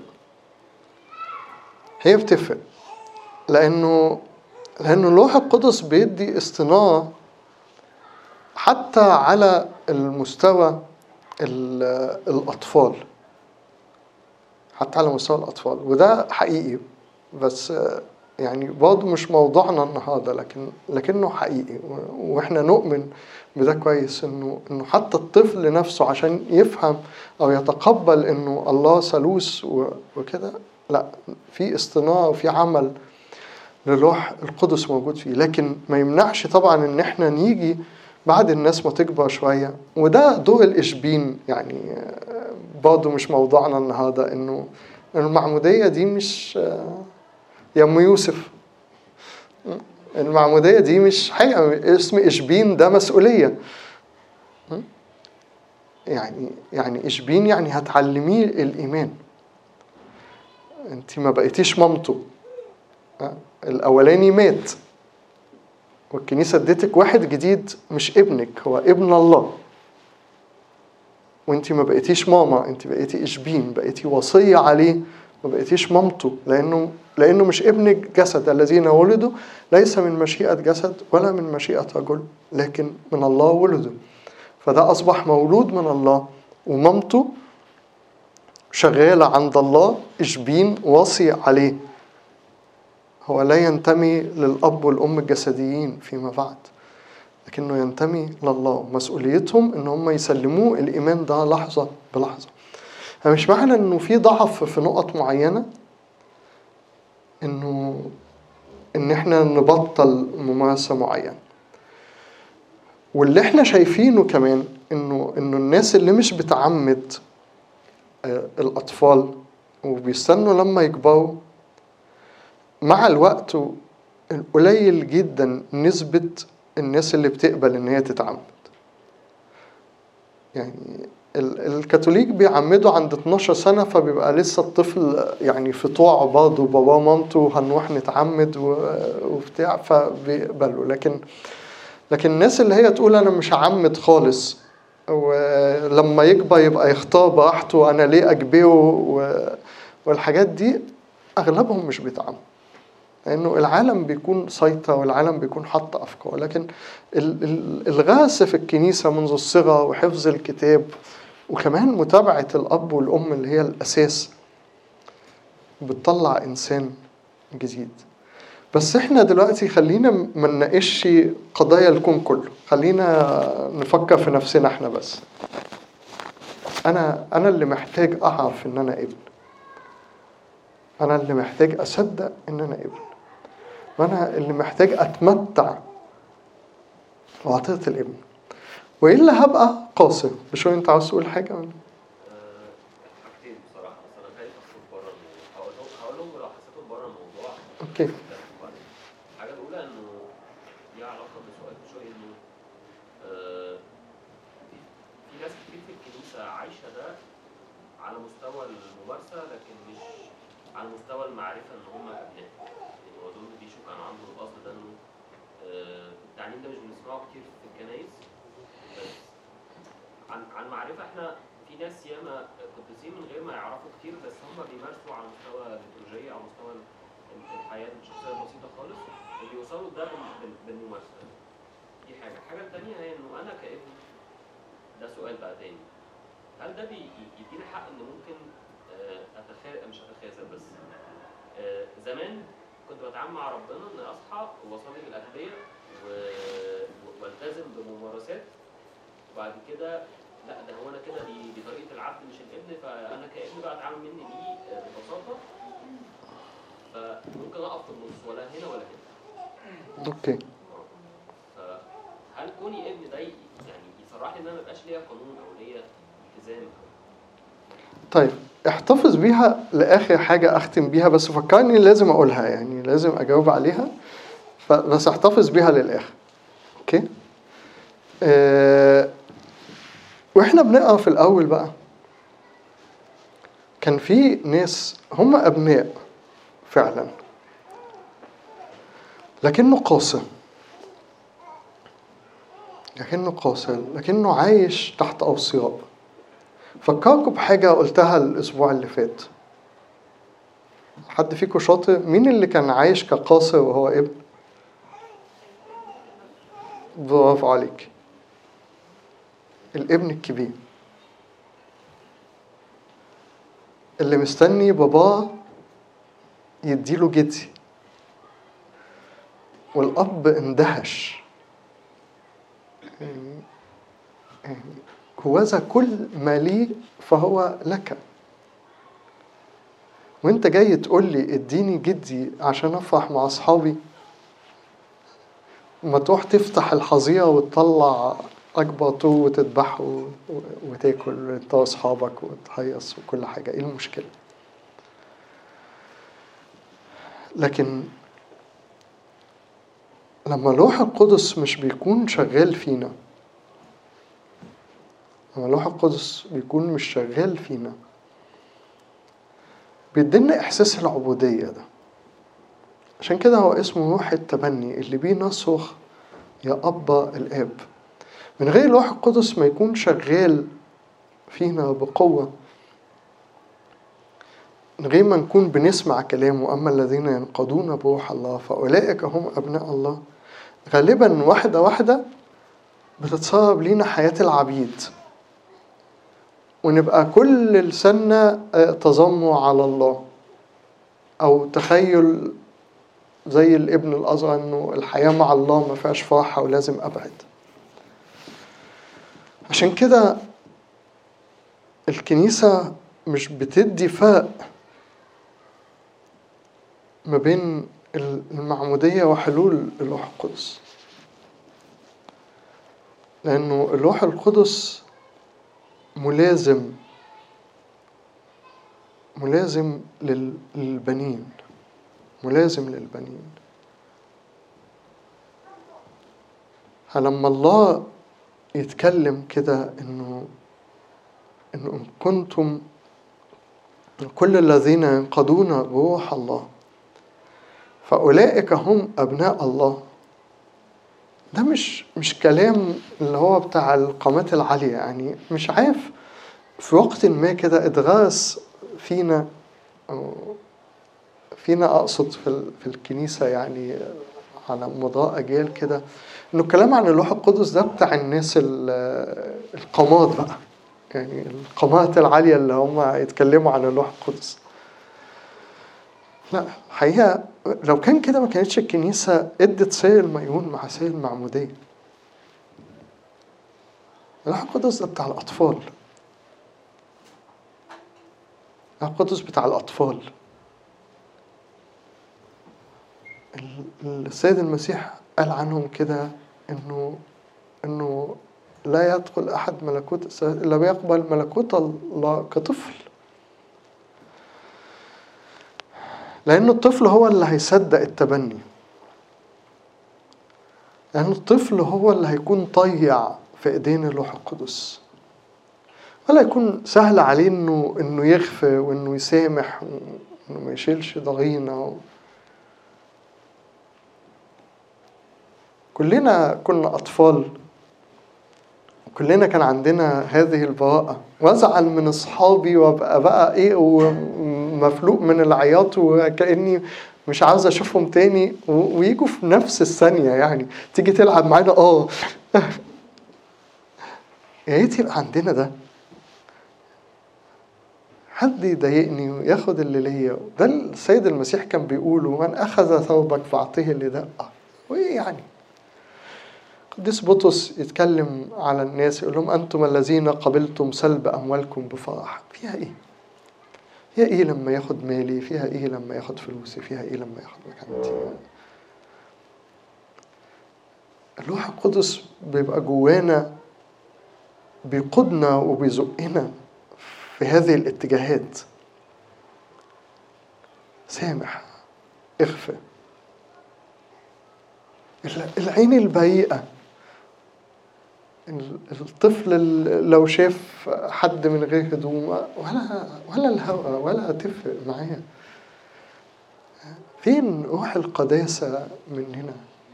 هي بتفرق لأنه لأنه الروح القدس بيدي استنارة حتى على المستوى ال- الأطفال حتى على مستوى الأطفال وده حقيقي بس يعني برضه مش موضوعنا النهارده لكن لكنه حقيقي و- واحنا نؤمن بده كويس انه انه حتى الطفل نفسه عشان يفهم او يتقبل انه الله ثالوث و- وكده لا في اصطناع وفي عمل للروح القدس موجود فيه لكن ما يمنعش طبعا ان احنا نيجي بعد الناس ما تكبر شوية وده دور الإشبين يعني آه، برضه مش موضوعنا النهاردة إنه المعمودية دي مش آه، يا أم يوسف المعمودية دي مش حاجة اسم إشبين ده مسؤولية يعني يعني إشبين يعني هتعلميه الإيمان أنت ما بقيتيش مامته آه، الأولاني مات والكنيسة اديتك واحد جديد مش ابنك هو ابن الله وانت ما بقيتيش ماما انت بقيتي اشبين بقيتي وصية عليه ما بقيتيش مامته لانه لانه مش ابنك جسد الذين ولدوا ليس من مشيئة جسد ولا من مشيئة رجل لكن من الله ولدوا فده اصبح مولود من الله ومامته شغالة عند الله اشبين وصي عليه هو لا ينتمي للأب والأم الجسديين فيما بعد لكنه ينتمي لله مسؤوليتهم ان هم يسلموه الايمان ده لحظه بلحظه فمش معنى انه في ضعف في نقط معينه انه ان احنا نبطل ممارسه معينه واللي احنا شايفينه كمان انه انه الناس اللي مش بتعمد آه، الاطفال وبيستنوا لما يكبروا مع الوقت قليل جدا نسبة الناس اللي بتقبل ان هي تتعمد يعني ال- الكاثوليك بيعمدوا عند 12 سنة فبيبقى لسه الطفل يعني في طوع برضه باباه ومامته هنروح نتعمد و- وبتاع فبيقبلوا لكن لكن الناس اللي هي تقول انا مش هعمد خالص ولما يكبر يبقى يختار براحته انا ليه اجبره و- والحاجات دي اغلبهم مش بيتعمد لانه العالم بيكون سيطر والعالم بيكون حط افكار لكن ال- ال- الغاس في الكنيسه منذ الصغر وحفظ الكتاب وكمان متابعه الاب والام اللي هي الاساس بتطلع انسان جديد بس احنا دلوقتي خلينا ما نناقش قضايا الكون كله خلينا نفكر في نفسنا احنا بس انا انا اللي محتاج اعرف ان انا ابن انا اللي محتاج اصدق ان انا ابن وانا اللي محتاج اتمتع بعطية الابن والا هبقى قاسي مش هو انت عاوز تقول حاجه ولا آه، حاجتين بصراحه بس انا خايف اخرج بره الموضوع هقولهم هقولهم ولو حسيتهم بره الموضوع اوكي هتكلم بعدين. الحاجه الاولى انه ليها علاقه بسؤال شويه انه آه، في في ناس كتير في الكنيسه عايشه ده على مستوى الممارسه لكن مش على مستوى المعرفه ان هم ابناء يعني هو دول بيشوف كان عنده الاصل ده انه آه، التعليم ده مش بنسمعه كتير في الكنايس بس عن عن معرفه احنا في ناس ياما قديسين من غير ما يعرفوا كتير بس هم بيمارسوا على مستوى الليتورجيه او مستوى ال- الحياه الشخصيه البسيطه خالص وبيوصلوا ده بال- بال- بالممارسه دي حاجه الحاجه الثانيه هي انه انا كابن ده سؤال بقى تاني هل ده بي- يديني حق ان ممكن آه، اتخاذل مش اتخاذل بس آه، زمان كنت بتعامل مع ربنا ان اصحى واصلي بالاغبياء و- و- والتزم بممارسات وبعد كده لا ده هو انا كده دي, دي طريقه العبد مش الابن فانا كابن بقى اتعامل مني بيه آه، ببساطه فممكن اقف في النص ولا هنا ولا هنا اوكي فهل كوني ابن ده ي- يعني يصرحني ان انا مبقاش ليا قانون او ليا التزام طيب احتفظ بيها لاخر حاجه اختم بيها بس فكرني لازم اقولها يعني لازم اجاوب عليها ف- بس احتفظ بيها للاخر اوكي اه واحنا بنقرا في الاول بقى كان في ناس هم ابناء فعلا لكنه قاسي لكنه قاسي لكنه عايش تحت اوصياء فكركم بحاجة قلتها الأسبوع اللي فات حد فيكم شاطر مين اللي كان عايش كقاصر وهو ابن برافو عليك الابن الكبير اللي مستني باباه يديله جدي والأب اندهش يعني يعني هوذا كل ما لي فهو لك وانت جاي تقول لي اديني جدي عشان افرح مع اصحابي ما تروح تفتح الحظيرة وتطلع أكبر طور وتذبحه و- وتاكل انت واصحابك وتهيص وكل حاجة ايه المشكلة لكن لما الروح القدس مش بيكون شغال فينا لما الروح القدس بيكون مش شغال فينا بيدينا إحساس العبودية ده عشان كده هو اسمه روح التبني اللي بيه نصرخ يا أبا الآب من غير الروح القدس ما يكون شغال فينا بقوة من غير ما نكون بنسمع كلامه أما الذين ينقضون بروح الله فأولئك هم أبناء الله غالبا واحدة واحدة بتتصرف لينا حياة العبيد ونبقى كل لساننا آه، تذمر على الله أو تخيل زي الابن الأصغر إنه الحياة مع الله ما فيهاش فرحة ولازم أبعد عشان كده الكنيسة مش بتدي فرق ما بين المعمودية وحلول الروح القدس لأنه الروح القدس ملازم ملازم لل- للبنين ملازم للبنين فلما الله يتكلم كده انه انه ان كنتم كل الذين ينقضون روح الله فاولئك هم ابناء الله ده مش مش كلام اللي هو بتاع القامات العاليه يعني مش عارف في وقت ما كده اتغرس فينا أو فينا اقصد في ال- في الكنيسه يعني على مضاء اجيال كده انه الكلام عن اللوح القدس ده بتاع الناس ال- القامات بقى يعني القامات العاليه اللي هم يتكلموا عن اللوح القدس لا الحقيقه لو كان كده ما كانتش الكنيسه ادت سير الميمون مع سير المعموديه اللوح القدس ده بتاع الاطفال اللوح القدس بتاع الاطفال ال- السيد المسيح قال عنهم كده انه انه لا يدخل احد ملكوت السماوات الا بيقبل ملكوت الله كطفل لان الطفل هو اللي هيصدق التبني لان الطفل هو اللي هيكون طيع في ايدين الروح القدس ولا يكون سهل عليه انه انه يغفر وانه يسامح وانه ما يشيلش ضغينه و... كلنا كنا أطفال كلنا كان عندنا هذه البراءة وأزعل من أصحابي وأبقى بقى إيه ومفلوق من العياط وكأني مش عاوز أشوفهم تاني و- ويجوا في نفس الثانية يعني تيجي تلعب معانا آه يا ريت يبقى عندنا ده حد يضايقني وياخد اللي ليا ده السيد المسيح كان بيقوله من أخذ ثوبك فأعطيه اللي دقه وإيه يعني قديس بطرس يتكلم على الناس يقول لهم أنتم الذين قبلتم سلب أموالكم بفرح فيها إيه؟ فيها إيه لما ياخد مالي؟ فيها إيه لما ياخد فلوسي؟ فيها إيه لما ياخد مكانتي؟ الروح القدس بيبقى جوانا بيقودنا وبيزقنا في هذه الاتجاهات سامح اغفر العين البريئة الطفل ال- لو شاف حد من غير هدوم ولا ولا الهوى ولا تفرق معاه فين روح القداسة من هنا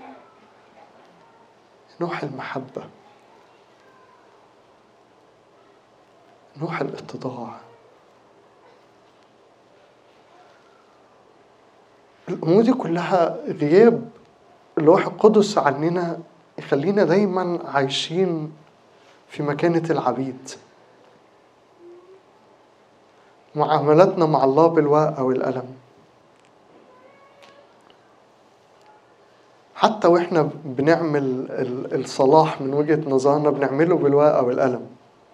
روح المحبة روح الاتضاع الأمور دي كلها غياب الروح القدس عننا يخلينا دايما عايشين في مكانة العبيد معاملاتنا مع الله بالورقة والقلم حتى واحنا بنعمل ال- الصلاح من وجهة نظرنا بنعمله بالورقة والقلم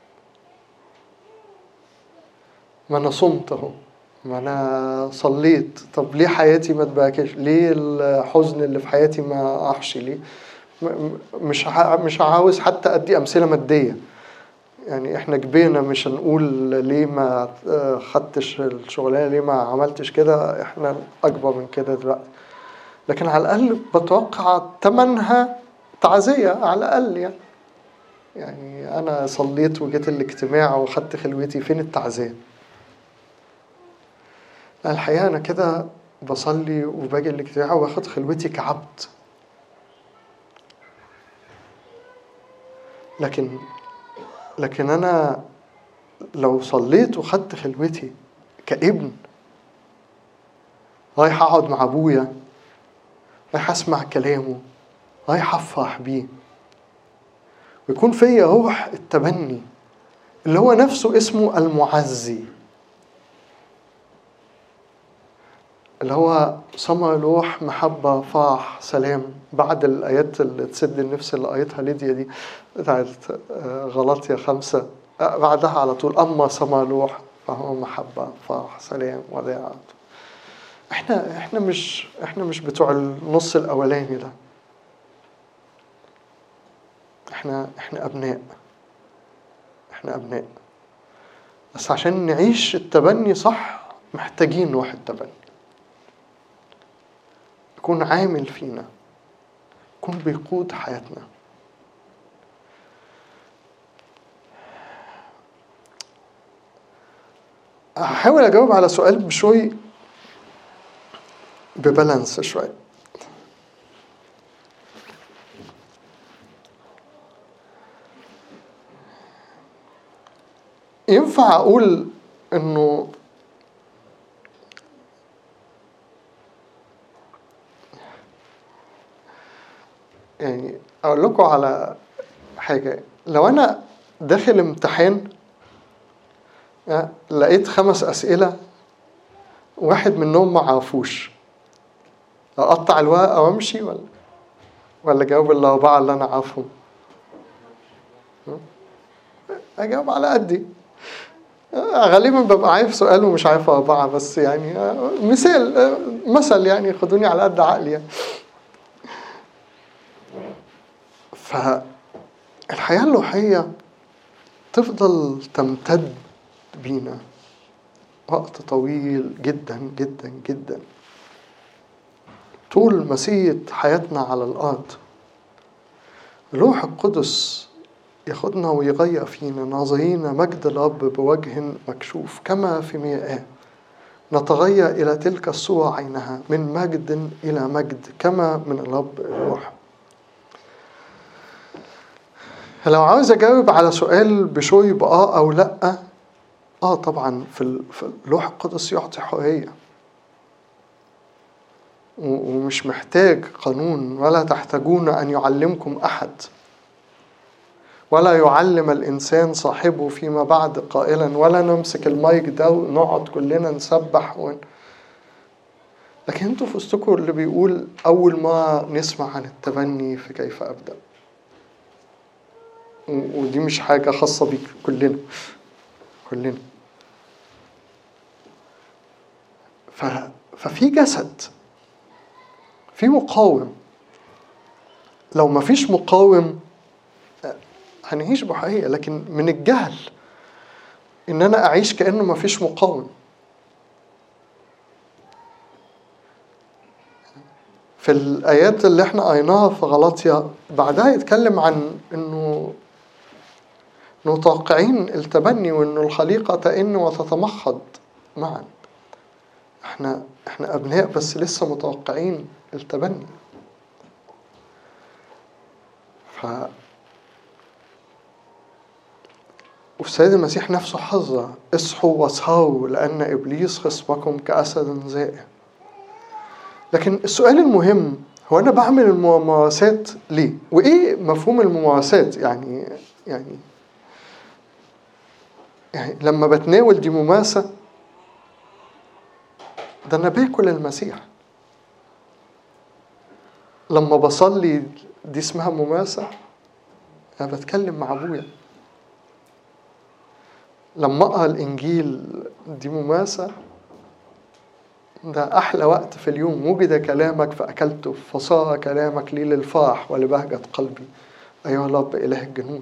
ما انا صمت اهو ما انا صليت طب ليه حياتي ما تباركش ليه الحزن اللي في حياتي ما احشي ليه م- م- مش ع- مش عاوز حتى ادي امثله ماديه يعني احنا كبرنا مش هنقول ليه ما آه، خدتش الشغلانه ليه ما عملتش كده احنا اكبر من كده دلوقتي لكن على الاقل بتوقع تمنها تعزيه على الاقل يعني يعني انا صليت وجيت الاجتماع وخدت خلوتي فين التعزيه الحقيقه انا كده بصلي وباجي الاجتماع واخد خلوتي كعبد لكن لكن انا لو صليت وخدت خلوتي كابن رايح اقعد مع ابويا رايح اسمع كلامه رايح افرح بيه ويكون فيا روح التبني اللي هو نفسه اسمه المعزي اللي هو ثمر روح محبة فرح سلام بعد الآيات اللي تسد النفس اللي قريتها ليديا دي بتاعت آه، غلطية خمسة آه، بعدها على طول أما ثمر روح فهو محبة فرح سلام وداعة احنا احنا مش احنا مش بتوع النص الأولاني ده احنا احنا أبناء احنا أبناء بس عشان نعيش التبني صح محتاجين روح التبني يكون عامل فينا يكون بيقود حياتنا هحاول اجاوب على سؤال بشوي ببالانس شوي ينفع اقول انه يعني اقول لكم على حاجه لو انا داخل امتحان آه، لقيت خمس اسئله واحد منهم ما عرفوش اقطع الورقه وامشي ولا ولا اجاوب الاربعه اللي انا عارفهم ها؟ اجاوب على قدي آه، غالبا ببقى عارف سؤال ومش عارف اربعه بس يعني آه، مثال آه، مثل يعني خدوني على قد عقلي يعني فالحياة الروحية تفضل تمتد بينا وقت طويل جدا جدا جدا طول مسيرة حياتنا على الأرض الروح القدس ياخدنا ويغير فينا ناظرين مجد الرب بوجه مكشوف كما في مرآة نتغير إلى تلك الصورة عينها من مجد إلى مجد كما من الرب الروح لو عاوز اجاوب على سؤال بشوي باه او لا اه طبعا في ال- في اللوح القدس يعطي حريه و- ومش محتاج قانون ولا تحتاجون ان يعلمكم احد ولا يعلم الانسان صاحبه فيما بعد قائلا ولا نمسك المايك ده ونقعد كلنا نسبح ون... لكن انتوا في وسطكم اللي بيقول اول ما نسمع عن التبني في كيف ابدا و- ودي مش حاجة خاصة بيك كلنا كلنا ف... ففي جسد في مقاوم لو ما فيش مقاوم آه، هنعيش بحقيقة لكن من الجهل ان انا اعيش كانه ما فيش مقاوم في الايات اللي احنا قريناها في غلاطيا بعدها يتكلم عن انه متوقعين التبني وانه الخليقه تئن وتتمخض معا احنا احنا ابناء بس لسه متوقعين التبني ف والسيد المسيح نفسه حذر اصحوا واسهروا لأن إبليس خصمكم كأسد زائر لكن السؤال المهم هو أنا بعمل الممارسات ليه؟ وإيه مفهوم الممارسات؟ يعني يعني يعني لما بتناول دي مماسة ده أنا باكل المسيح لما بصلي دي اسمها مماسة أنا بتكلم مع أبويا لما أقرأ الإنجيل دي مماسة ده أحلى وقت في اليوم وجد كلامك فأكلته فصار كلامك لي للفرح ولبهجة قلبي أيها الرب إله الجنود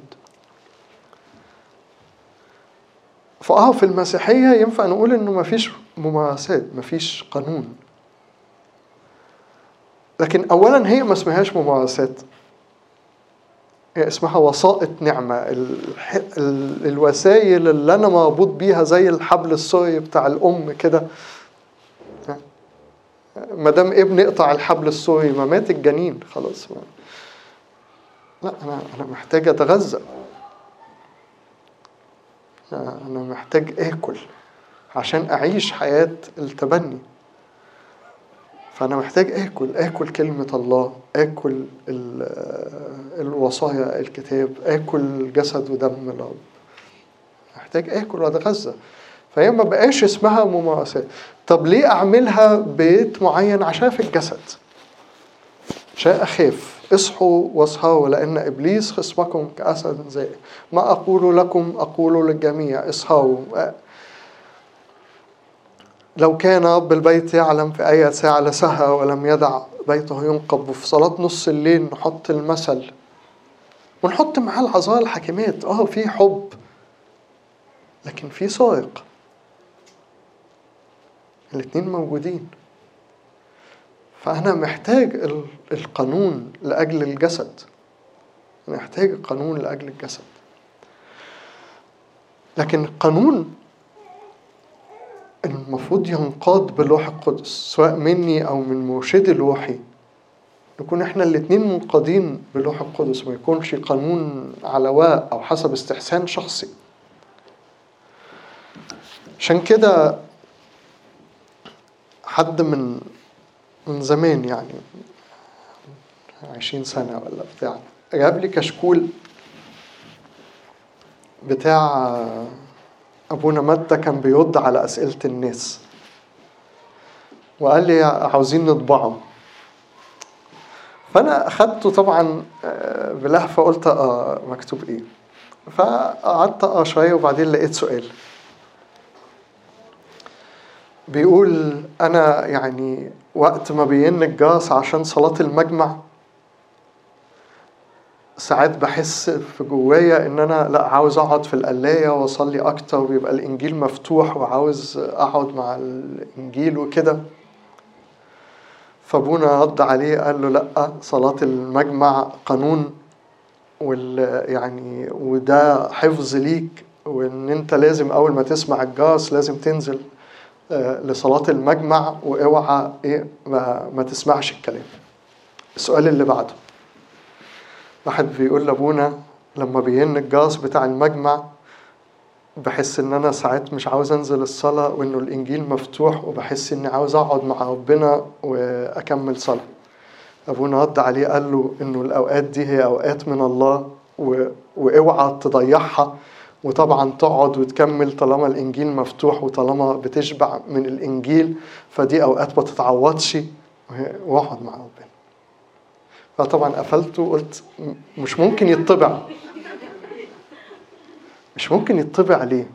فأه في المسيحية ينفع نقول إنه مفيش ممارسات مفيش قانون لكن أولا هي ما اسمهاش ممارسات هي اسمها وسائط نعمة الح... ال... الوسائل اللي أنا مربوط بيها زي الحبل السوري بتاع الأم كده ما دام ابني اقطع الحبل السوري ما مات الجنين خلاص ما. لا أنا أنا محتاج أتغذى أنا محتاج آكل عشان أعيش حياة التبني فأنا محتاج آكل آكل كلمة الله آكل الوصايا الكتاب آكل جسد ودم الرب محتاج آكل وأتغذى فهي ما بقاش اسمها ممارسات طب ليه أعملها بيت معين عشان في الجسد عشان أخاف اصحوا واسهروا لأن إبليس خصمكم كأسد زائر ما أقول لكم أقول للجميع اسهروا لو كان رب البيت يعلم في أي ساعة لسهر ولم يدع بيته ينقب وفي صلاة نص الليل نحط المثل ونحط معاه العذراء الحكيمات اه في حب لكن في سارق الاتنين موجودين فأنا محتاج القانون لأجل الجسد محتاج القانون لأجل الجسد لكن القانون المفروض ينقاد بالروح القدس سواء مني أو من مرشدي الروحي نكون احنا الاتنين منقادين بالروح القدس ما يكونش قانون على ورق أو حسب استحسان شخصي عشان كده حد من من زمان يعني عشرين سنة ولا بتاع جاب لي كشكول بتاع أبونا متى كان بيرد على أسئلة الناس وقال لي عاوزين نطبعه فأنا أخدته طبعا بلهفة قلت آه مكتوب إيه فقعدت أقرأ شوية وبعدين لقيت سؤال بيقول أنا يعني وقت ما بين الجاس عشان صلاة المجمع ساعات بحس في جوايا ان انا لا عاوز اقعد في القلاية واصلي اكتر ويبقى الانجيل مفتوح وعاوز اقعد مع الانجيل وكده فابونا رد عليه قال له لا صلاة المجمع قانون وال يعني وده حفظ ليك وان انت لازم اول ما تسمع الجاس لازم تنزل لصلاة المجمع واوعى ايه ما, ما تسمعش الكلام السؤال اللي بعده واحد بيقول لابونا لما بين الجاس بتاع المجمع بحس ان انا ساعات مش عاوز انزل الصلاة وانه الانجيل مفتوح وبحس اني عاوز اقعد مع ربنا واكمل صلاة ابونا رد عليه قال له انه الاوقات دي هي اوقات من الله و... واوعى تضيعها وطبعا تقعد وتكمل طالما الانجيل مفتوح وطالما بتشبع من الانجيل فدي اوقات ما تتعوضش واقعد مع ربنا فطبعا قفلته وقلت مش ممكن يطبع مش ممكن يطبع ليه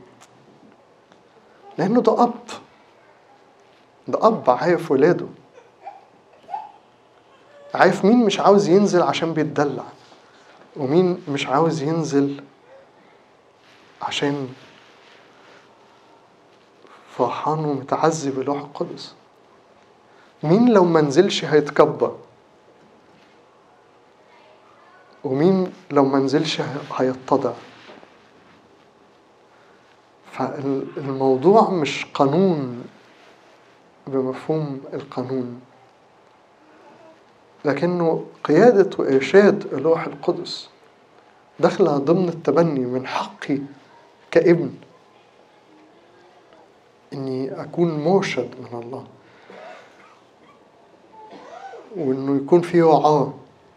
لانه ده اب ده اب عارف ولاده عارف مين مش عاوز ينزل عشان بيتدلع ومين مش عاوز ينزل عشان فرحان ومتعزي بالروح القدس مين لو منزلش هيتكبر ومين لو منزلش هيتضع فالموضوع مش قانون بمفهوم القانون لكنه قيادة وإرشاد الروح القدس داخلة ضمن التبني من حقي كابن إني أكون مرشد من الله وإنه يكون في وعاه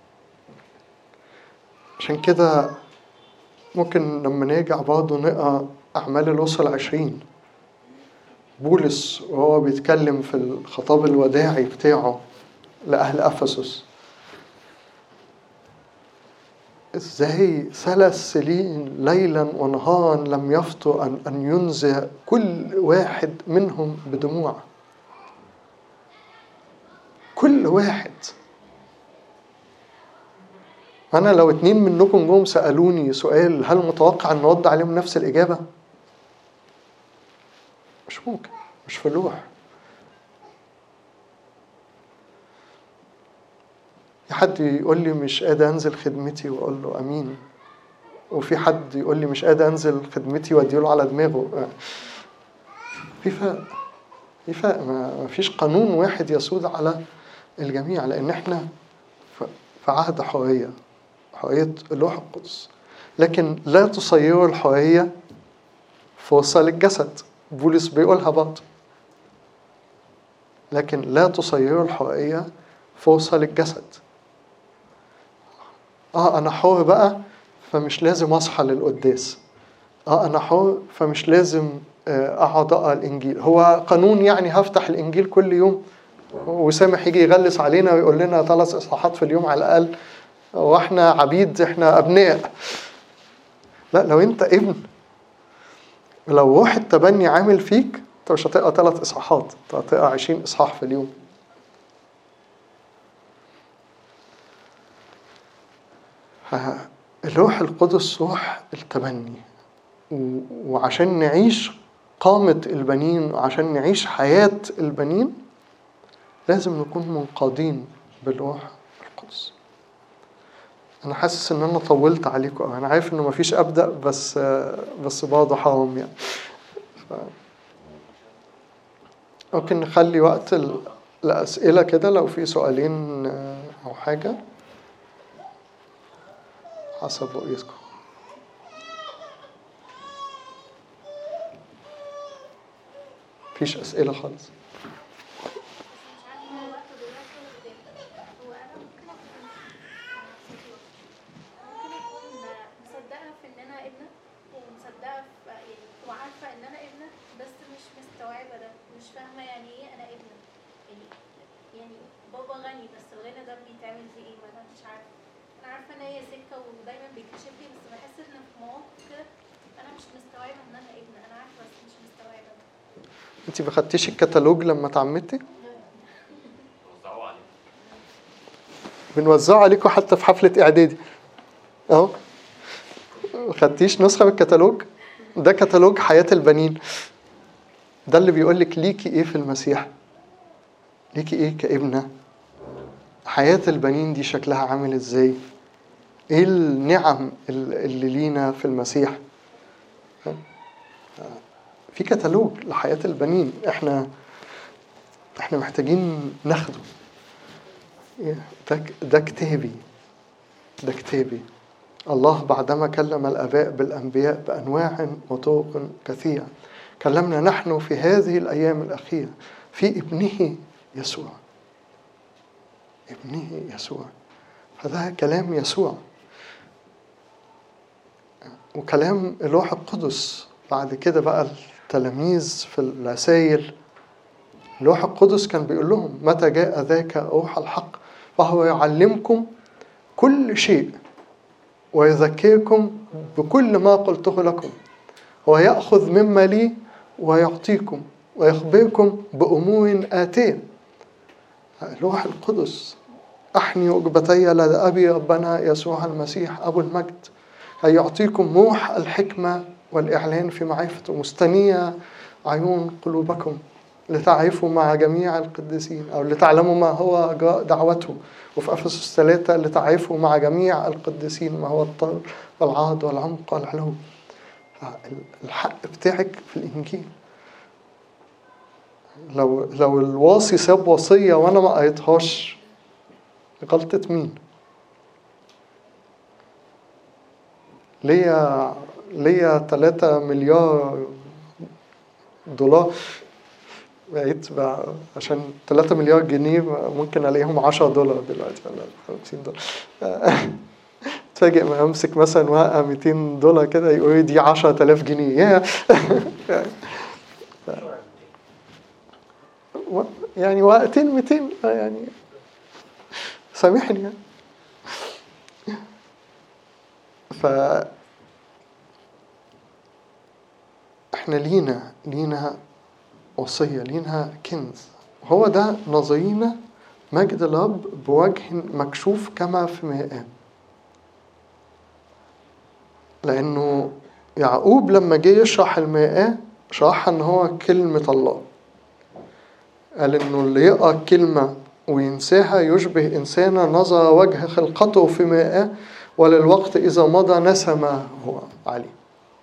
عشان كده ممكن لما نرجع برضه نقرا أعمال الأسرة العشرين بولس وهو بيتكلم في الخطاب الوداعي بتاعه لأهل أفسس ازاي ثلاث سنين ليلا ونهارا لم يفطر ان ان ينزع كل واحد منهم بدموع كل واحد انا لو اتنين منكم جم سالوني سؤال هل متوقع ان ارد عليهم نفس الاجابه مش ممكن مش في اللوح حد يقول لي مش قادر انزل خدمتي واقول له امين وفي حد يقول لي مش قادر انزل خدمتي واديله على دماغه في فرق في فرق ما فيش قانون واحد يسود على الجميع لان احنا في عهد حريه حريه اللوح القدس لكن لا تصيروا الحريه فرصه للجسد بولس بيقولها برضه لكن لا تصيروا الحريه فرصه للجسد اه انا حر بقى فمش لازم اصحى للقداس اه انا حر فمش لازم اقعد اقرا الانجيل هو قانون يعني هفتح الانجيل كل يوم وسامح يجي يغلس علينا ويقول لنا ثلاث اصحاحات في اليوم على الاقل واحنا عبيد احنا ابناء لا لو انت ابن لو روح التبني عامل فيك انت مش هتقرا ثلاث اصحاحات انت هتقرا 20 اصحاح في اليوم الروح القدس روح التبني وعشان نعيش قامة البنين وعشان نعيش حياة البنين لازم نكون منقادين بالروح القدس أنا حاسس إن أنا طولت عليكم أنا عارف إنه مفيش أبدأ بس بس برضه حرام يعني ف... ممكن نخلي وقت الأسئلة كده لو في سؤالين أو حاجة حسب رؤيتكم مفيش أسئلة خالص انت ما خدتيش الكتالوج لما اتعمدتي؟ وزعوه عليك بنوزعه عليكم حتى في حفلة إعدادي أهو ما خدتيش نسخة من الكتالوج؟ ده كتالوج حياة البنين ده اللي بيقول لك ليكي إيه في المسيح؟ ليكي إيه كابنة؟ حياة البنين دي شكلها عامل إزاي؟ إيه النعم اللي لينا في المسيح؟ في كتالوج لحياة البنين احنا احنا محتاجين ناخده ده ده كتابي ده كتابي الله بعدما كلم الآباء بالأنبياء بأنواع وطرق كثيرة كلمنا نحن في هذه الأيام الأخيرة في ابنه يسوع ابنه يسوع فده كلام يسوع وكلام الروح القدس بعد كده بقى التلاميذ في الرسائل الروح القدس كان بيقول لهم متى جاء ذاك روح الحق فهو يعلمكم كل شيء ويذكركم بكل ما قلته لكم ويأخذ مما لي ويعطيكم ويخبركم بأمور آتية الروح القدس أحني ركبتي لدى أبي ربنا يسوع المسيح أبو المجد أن يعطيكم روح الحكمة والإعلان في معرفته مستنية عيون قلوبكم لتعرفوا مع جميع القديسين أو لتعلموا ما هو أجراء دعوته وفي أفسس ثلاثة لتعرفوا مع جميع القديسين ما هو الطول والعرض والعمق والعلو الحق بتاعك في الإنجيل لو لو الواصي ساب وصية وأنا ما قريتهاش غلطة مين؟ ليا ليا 3 مليار دولار بقيت بقى عشان 3 مليار جنيه ممكن الاقيهم 10 دولار دلوقتي ولا 50 دولار اتفاجئ ما امسك مثلا ورقه 200 دولار كده يقول لي دي 10000 جنيه يا يعني ورقتين 200 يعني سامحني يعني ف احنا لينا لينا وصية لينا كنز هو ده نظرينا مجد الأب بوجه مكشوف كما في مئة لأنه يعقوب لما جه يشرح المئة شرحها إن هو كلمة الله قال إنه اللي يقرأ الكلمة وينساها يشبه إنسانا نظر وجه خلقته في مئة وللوقت إذا مضى نسى ما هو عليه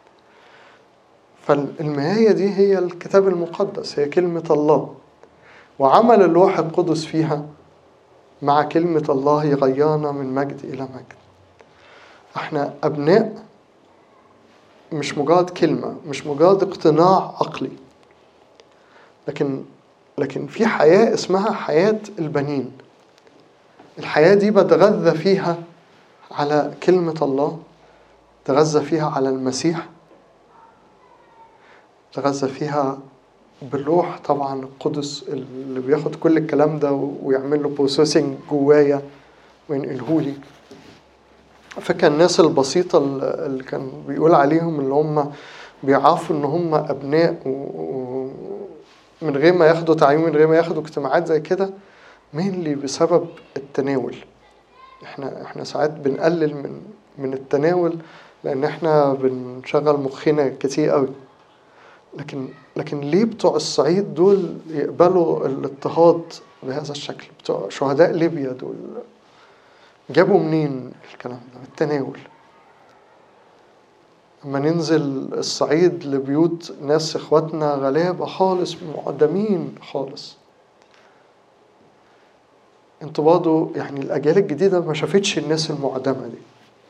فالمهاية دي هي الكتاب المقدس هي كلمة الله وعمل اللوح القدس فيها مع كلمة الله يغيرنا من مجد إلى مجد احنا أبناء مش مجرد كلمة مش مجرد اقتناع عقلي لكن لكن في حياة اسمها حياة البنين الحياة دي بتغذى فيها على كلمة الله تغذى فيها على المسيح تغذى فيها بالروح طبعا القدس اللي بياخد كل الكلام ده ويعمل له بروسيسنج جوايا وينقله لي فكان الناس البسيطة اللي كان بيقول عليهم اللي هم بيعرفوا ان هم ابناء ومن غير ما ياخدوا تعليم من غير ما ياخدوا اجتماعات زي كده مينلي بسبب التناول احنا احنا ساعات بنقلل من من التناول لان احنا بنشغل مخنا كتير قوي لكن لكن ليه بتوع الصعيد دول يقبلوا الاضطهاد بهذا الشكل بتوع شهداء ليبيا دول جابوا منين الكلام ده التناول لما ننزل الصعيد لبيوت ناس اخواتنا غلابة خالص معدمين خالص انتوا برضه يعني الاجيال الجديدة ما شافتش الناس المعدمة دي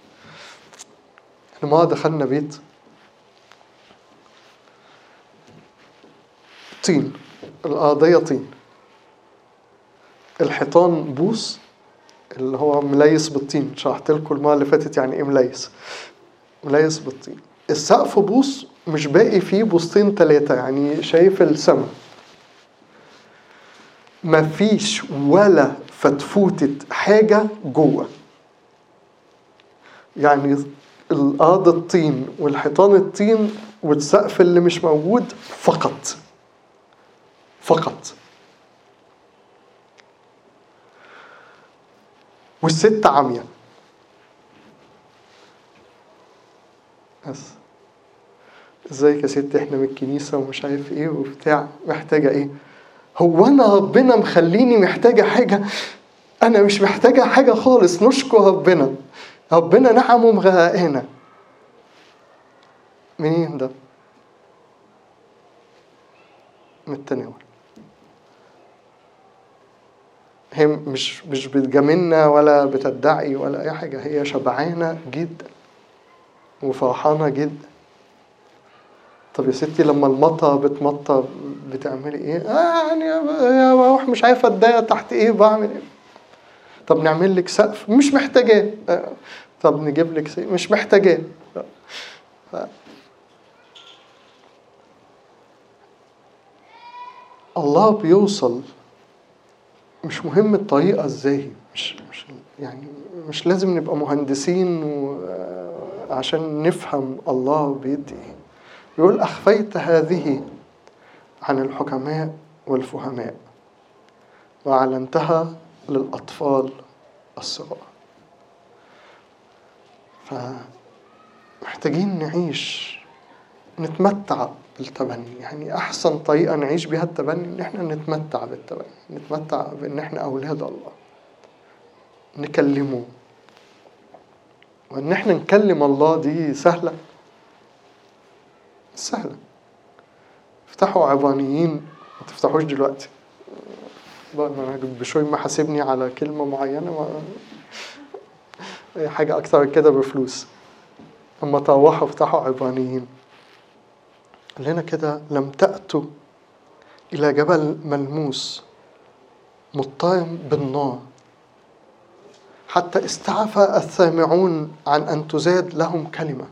احنا مرة دخلنا بيت طين الأرضية طين الحيطان بوس اللي هو مليس بالطين شرحت لكم المرة اللي فاتت يعني ايه مليس مليس بالطين السقف بوص مش باقي فيه بوصتين تلاتة يعني شايف السما مفيش ولا فتفوتة حاجة جوه يعني الأرض الطين والحيطان الطين والسقف اللي مش موجود فقط فقط والست عامية بس ازيك يا ست احنا من الكنيسة ومش عارف ايه وبتاع محتاجة ايه هو انا ربنا مخليني محتاجة حاجة انا مش محتاجة حاجة خالص نشكر ربنا ربنا نعمه مغرقانا منين ده من التناول هي مش مش بتجاملنا ولا بتدعي ولا اي حاجه هي شبعانه جدا وفرحانه جدا طب يا ستي لما المطه بتمطر بتعملي ايه؟ آه يعني يا بروح مش عارفه اتضايق تحت ايه بعمل ايه؟ طب نعمل لك سقف مش محتاجاه آه. طب نجيب لك سقف مش محتاجاه ف... الله بيوصل مش مهم الطريقة ازاي مش مش يعني مش لازم نبقى مهندسين عشان نفهم الله بيدي ايه يقول أخفيت هذه عن الحكماء والفهماء وأعلنتها للأطفال الصغار فمحتاجين نعيش نتمتع بالتبني يعني أحسن طريقة نعيش بها التبني إن إحنا نتمتع بالتبني نتمتع بإن إحنا أولاد الله نكلمه وإن إحنا نكلم الله دي سهلة سهلة افتحوا عبانيين ما تفتحوش دلوقتي أنا بشوي ما حاسبني على كلمة معينة ما حاجة أكتر كده بفلوس أما طوحوا افتحوا عبانيين لنا كده لم تأتوا إلى جبل ملموس مضطرم بالنار حتى استعفى السامعون عن أن تزاد لهم كلمة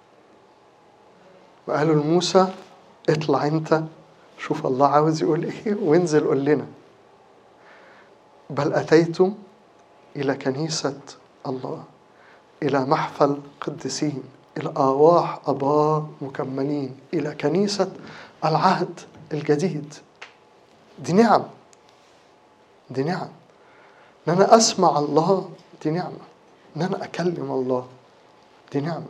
وقالوا لموسى اطلع انت شوف الله عاوز يقول ايه وانزل قول لنا بل أتيتم إلى كنيسة الله إلى محفل قديسين إلى أرواح أبرار مكملين إلى كنيسة العهد الجديد دي نعم دي نعم إن أنا أسمع الله دي نعمة إن أنا أكلم الله دي نعمة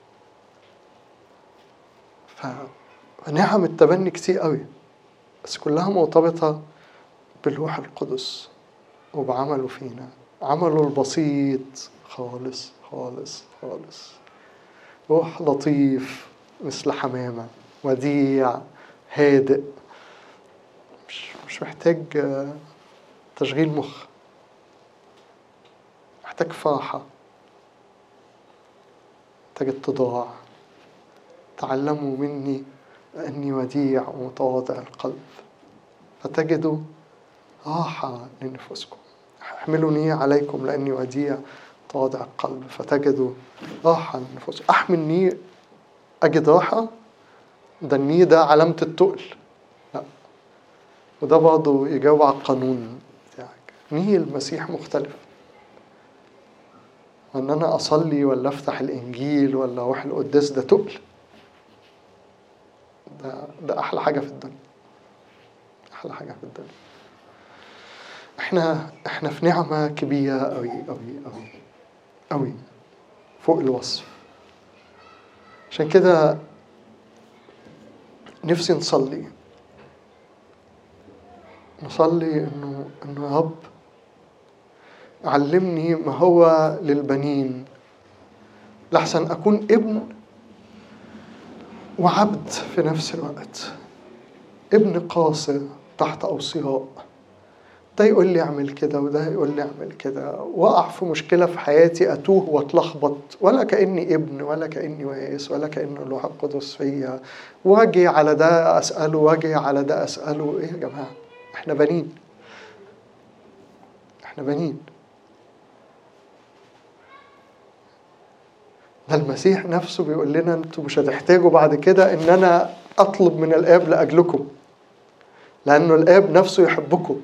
فنعم التبني كتير قوي بس كلها مرتبطة بالروح القدس وبعمله فينا عمله البسيط خالص خالص خالص روح لطيف مثل حمامة وديع هادئ مش مش محتاج آه، تشغيل مخ محتاج فرحة محتاج اتضاع تعلموا مني أني وديع ومتواضع القلب فتجدوا راحة لنفوسكم احملوني عليكم لأني وديع متواضع القلب فتجدوا راحة لنفوسكم أحمل ني أجد راحة ده الني ده علامة التقل لا وده برضه يجاوب على القانون بتاعك ني المسيح مختلف وان انا اصلي ولا افتح الانجيل ولا اروح القداس ده تقل ده ده احلى حاجه في الدنيا احلى حاجه في الدنيا احنا احنا في نعمه كبيره قوي قوي قوي قوي فوق الوصف عشان كده نفسي نصلي نصلي انه انه يا رب علمني ما هو للبنين لحسن أكون ابن وعبد في نفس الوقت ابن قاصر تحت أوصياء ده يقول لي اعمل كده وده يقول لي اعمل كده واقع في مشكله في حياتي اتوه واتلخبط ولا كاني ابن ولا كاني وارث ولا كان الروح القدس فيا واجي على ده اساله واجي على ده اساله ايه يا جماعه احنا بنين احنا بنين ده المسيح نفسه بيقول لنا انتوا مش هتحتاجوا بعد كده ان انا اطلب من الاب لاجلكم لانه الاب نفسه يحبكم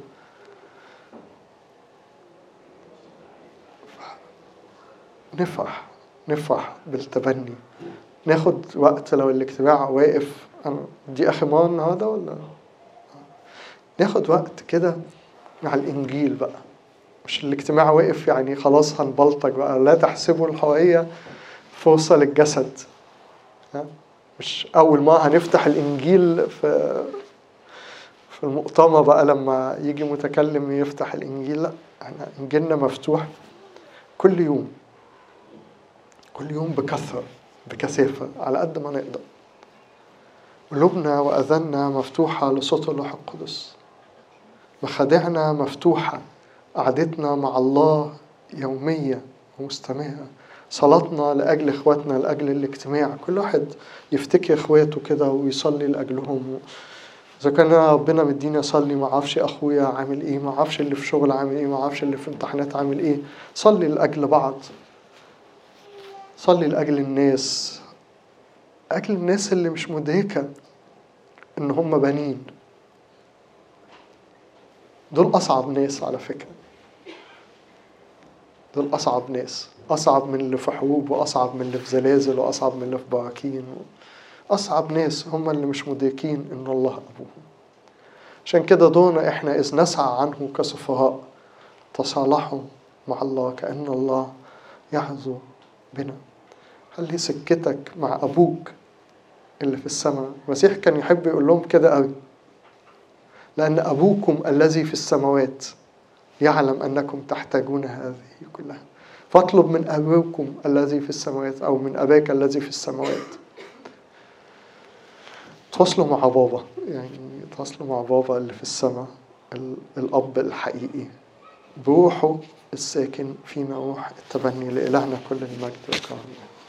نفرح نفرح بالتبني ناخد وقت لو الاجتماع واقف أنا- دي اخي مان النهارده ولا ناخد وقت كده مع الانجيل بقى مش الاجتماع واقف يعني خلاص هنبلطج بقى لا تحسبوا الحقيقة فرصة للجسد ها؟ مش أول ما هنفتح الإنجيل في في المؤتمر بقى لما يجي متكلم يفتح الإنجيل لا احنا إنجيلنا مفتوح كل يوم كل يوم بكثرة بكثافة على قد ما نقدر قلوبنا وأذاننا مفتوحة لصوت الروح القدس مخادعنا مفتوحة قعدتنا مع الله يومية ومستمرة صلاتنا لأجل إخواتنا لأجل الاجتماع كل واحد يفتكر إخواته كده ويصلي لأجلهم إذا كان أنا ربنا مديني أصلي ما أعرفش أخويا عامل إيه ما أعرفش اللي في شغل عامل إيه ما أعرفش اللي في امتحانات عامل إيه صلي لأجل بعض صلي لأجل الناس أجل الناس اللي مش مدركة إن هم بنين دول أصعب ناس على فكرة دول أصعب ناس أصعب من اللي في حروب وأصعب من اللي في زلازل وأصعب من اللي في براكين أصعب ناس هم اللي مش مدركين إن الله أبوهم عشان كده دورنا إحنا إذ نسعى عنه كسفهاء تصالحوا مع الله كأن الله يحظو بنا خلي سكتك مع أبوك اللي في السماء المسيح كان يحب يقول لهم كده قوي لأن أبوكم الذي في السماوات يعلم أنكم تحتاجون هذه كلها فاطلب من أبوكم الذي في السماوات أو من أباك الذي في السماوات تواصلوا مع بابا يعني تواصلوا مع بابا اللي في السماء ال- الأب الحقيقي بروحه الساكن فينا روح التبني لإلهنا كل المجد والكرم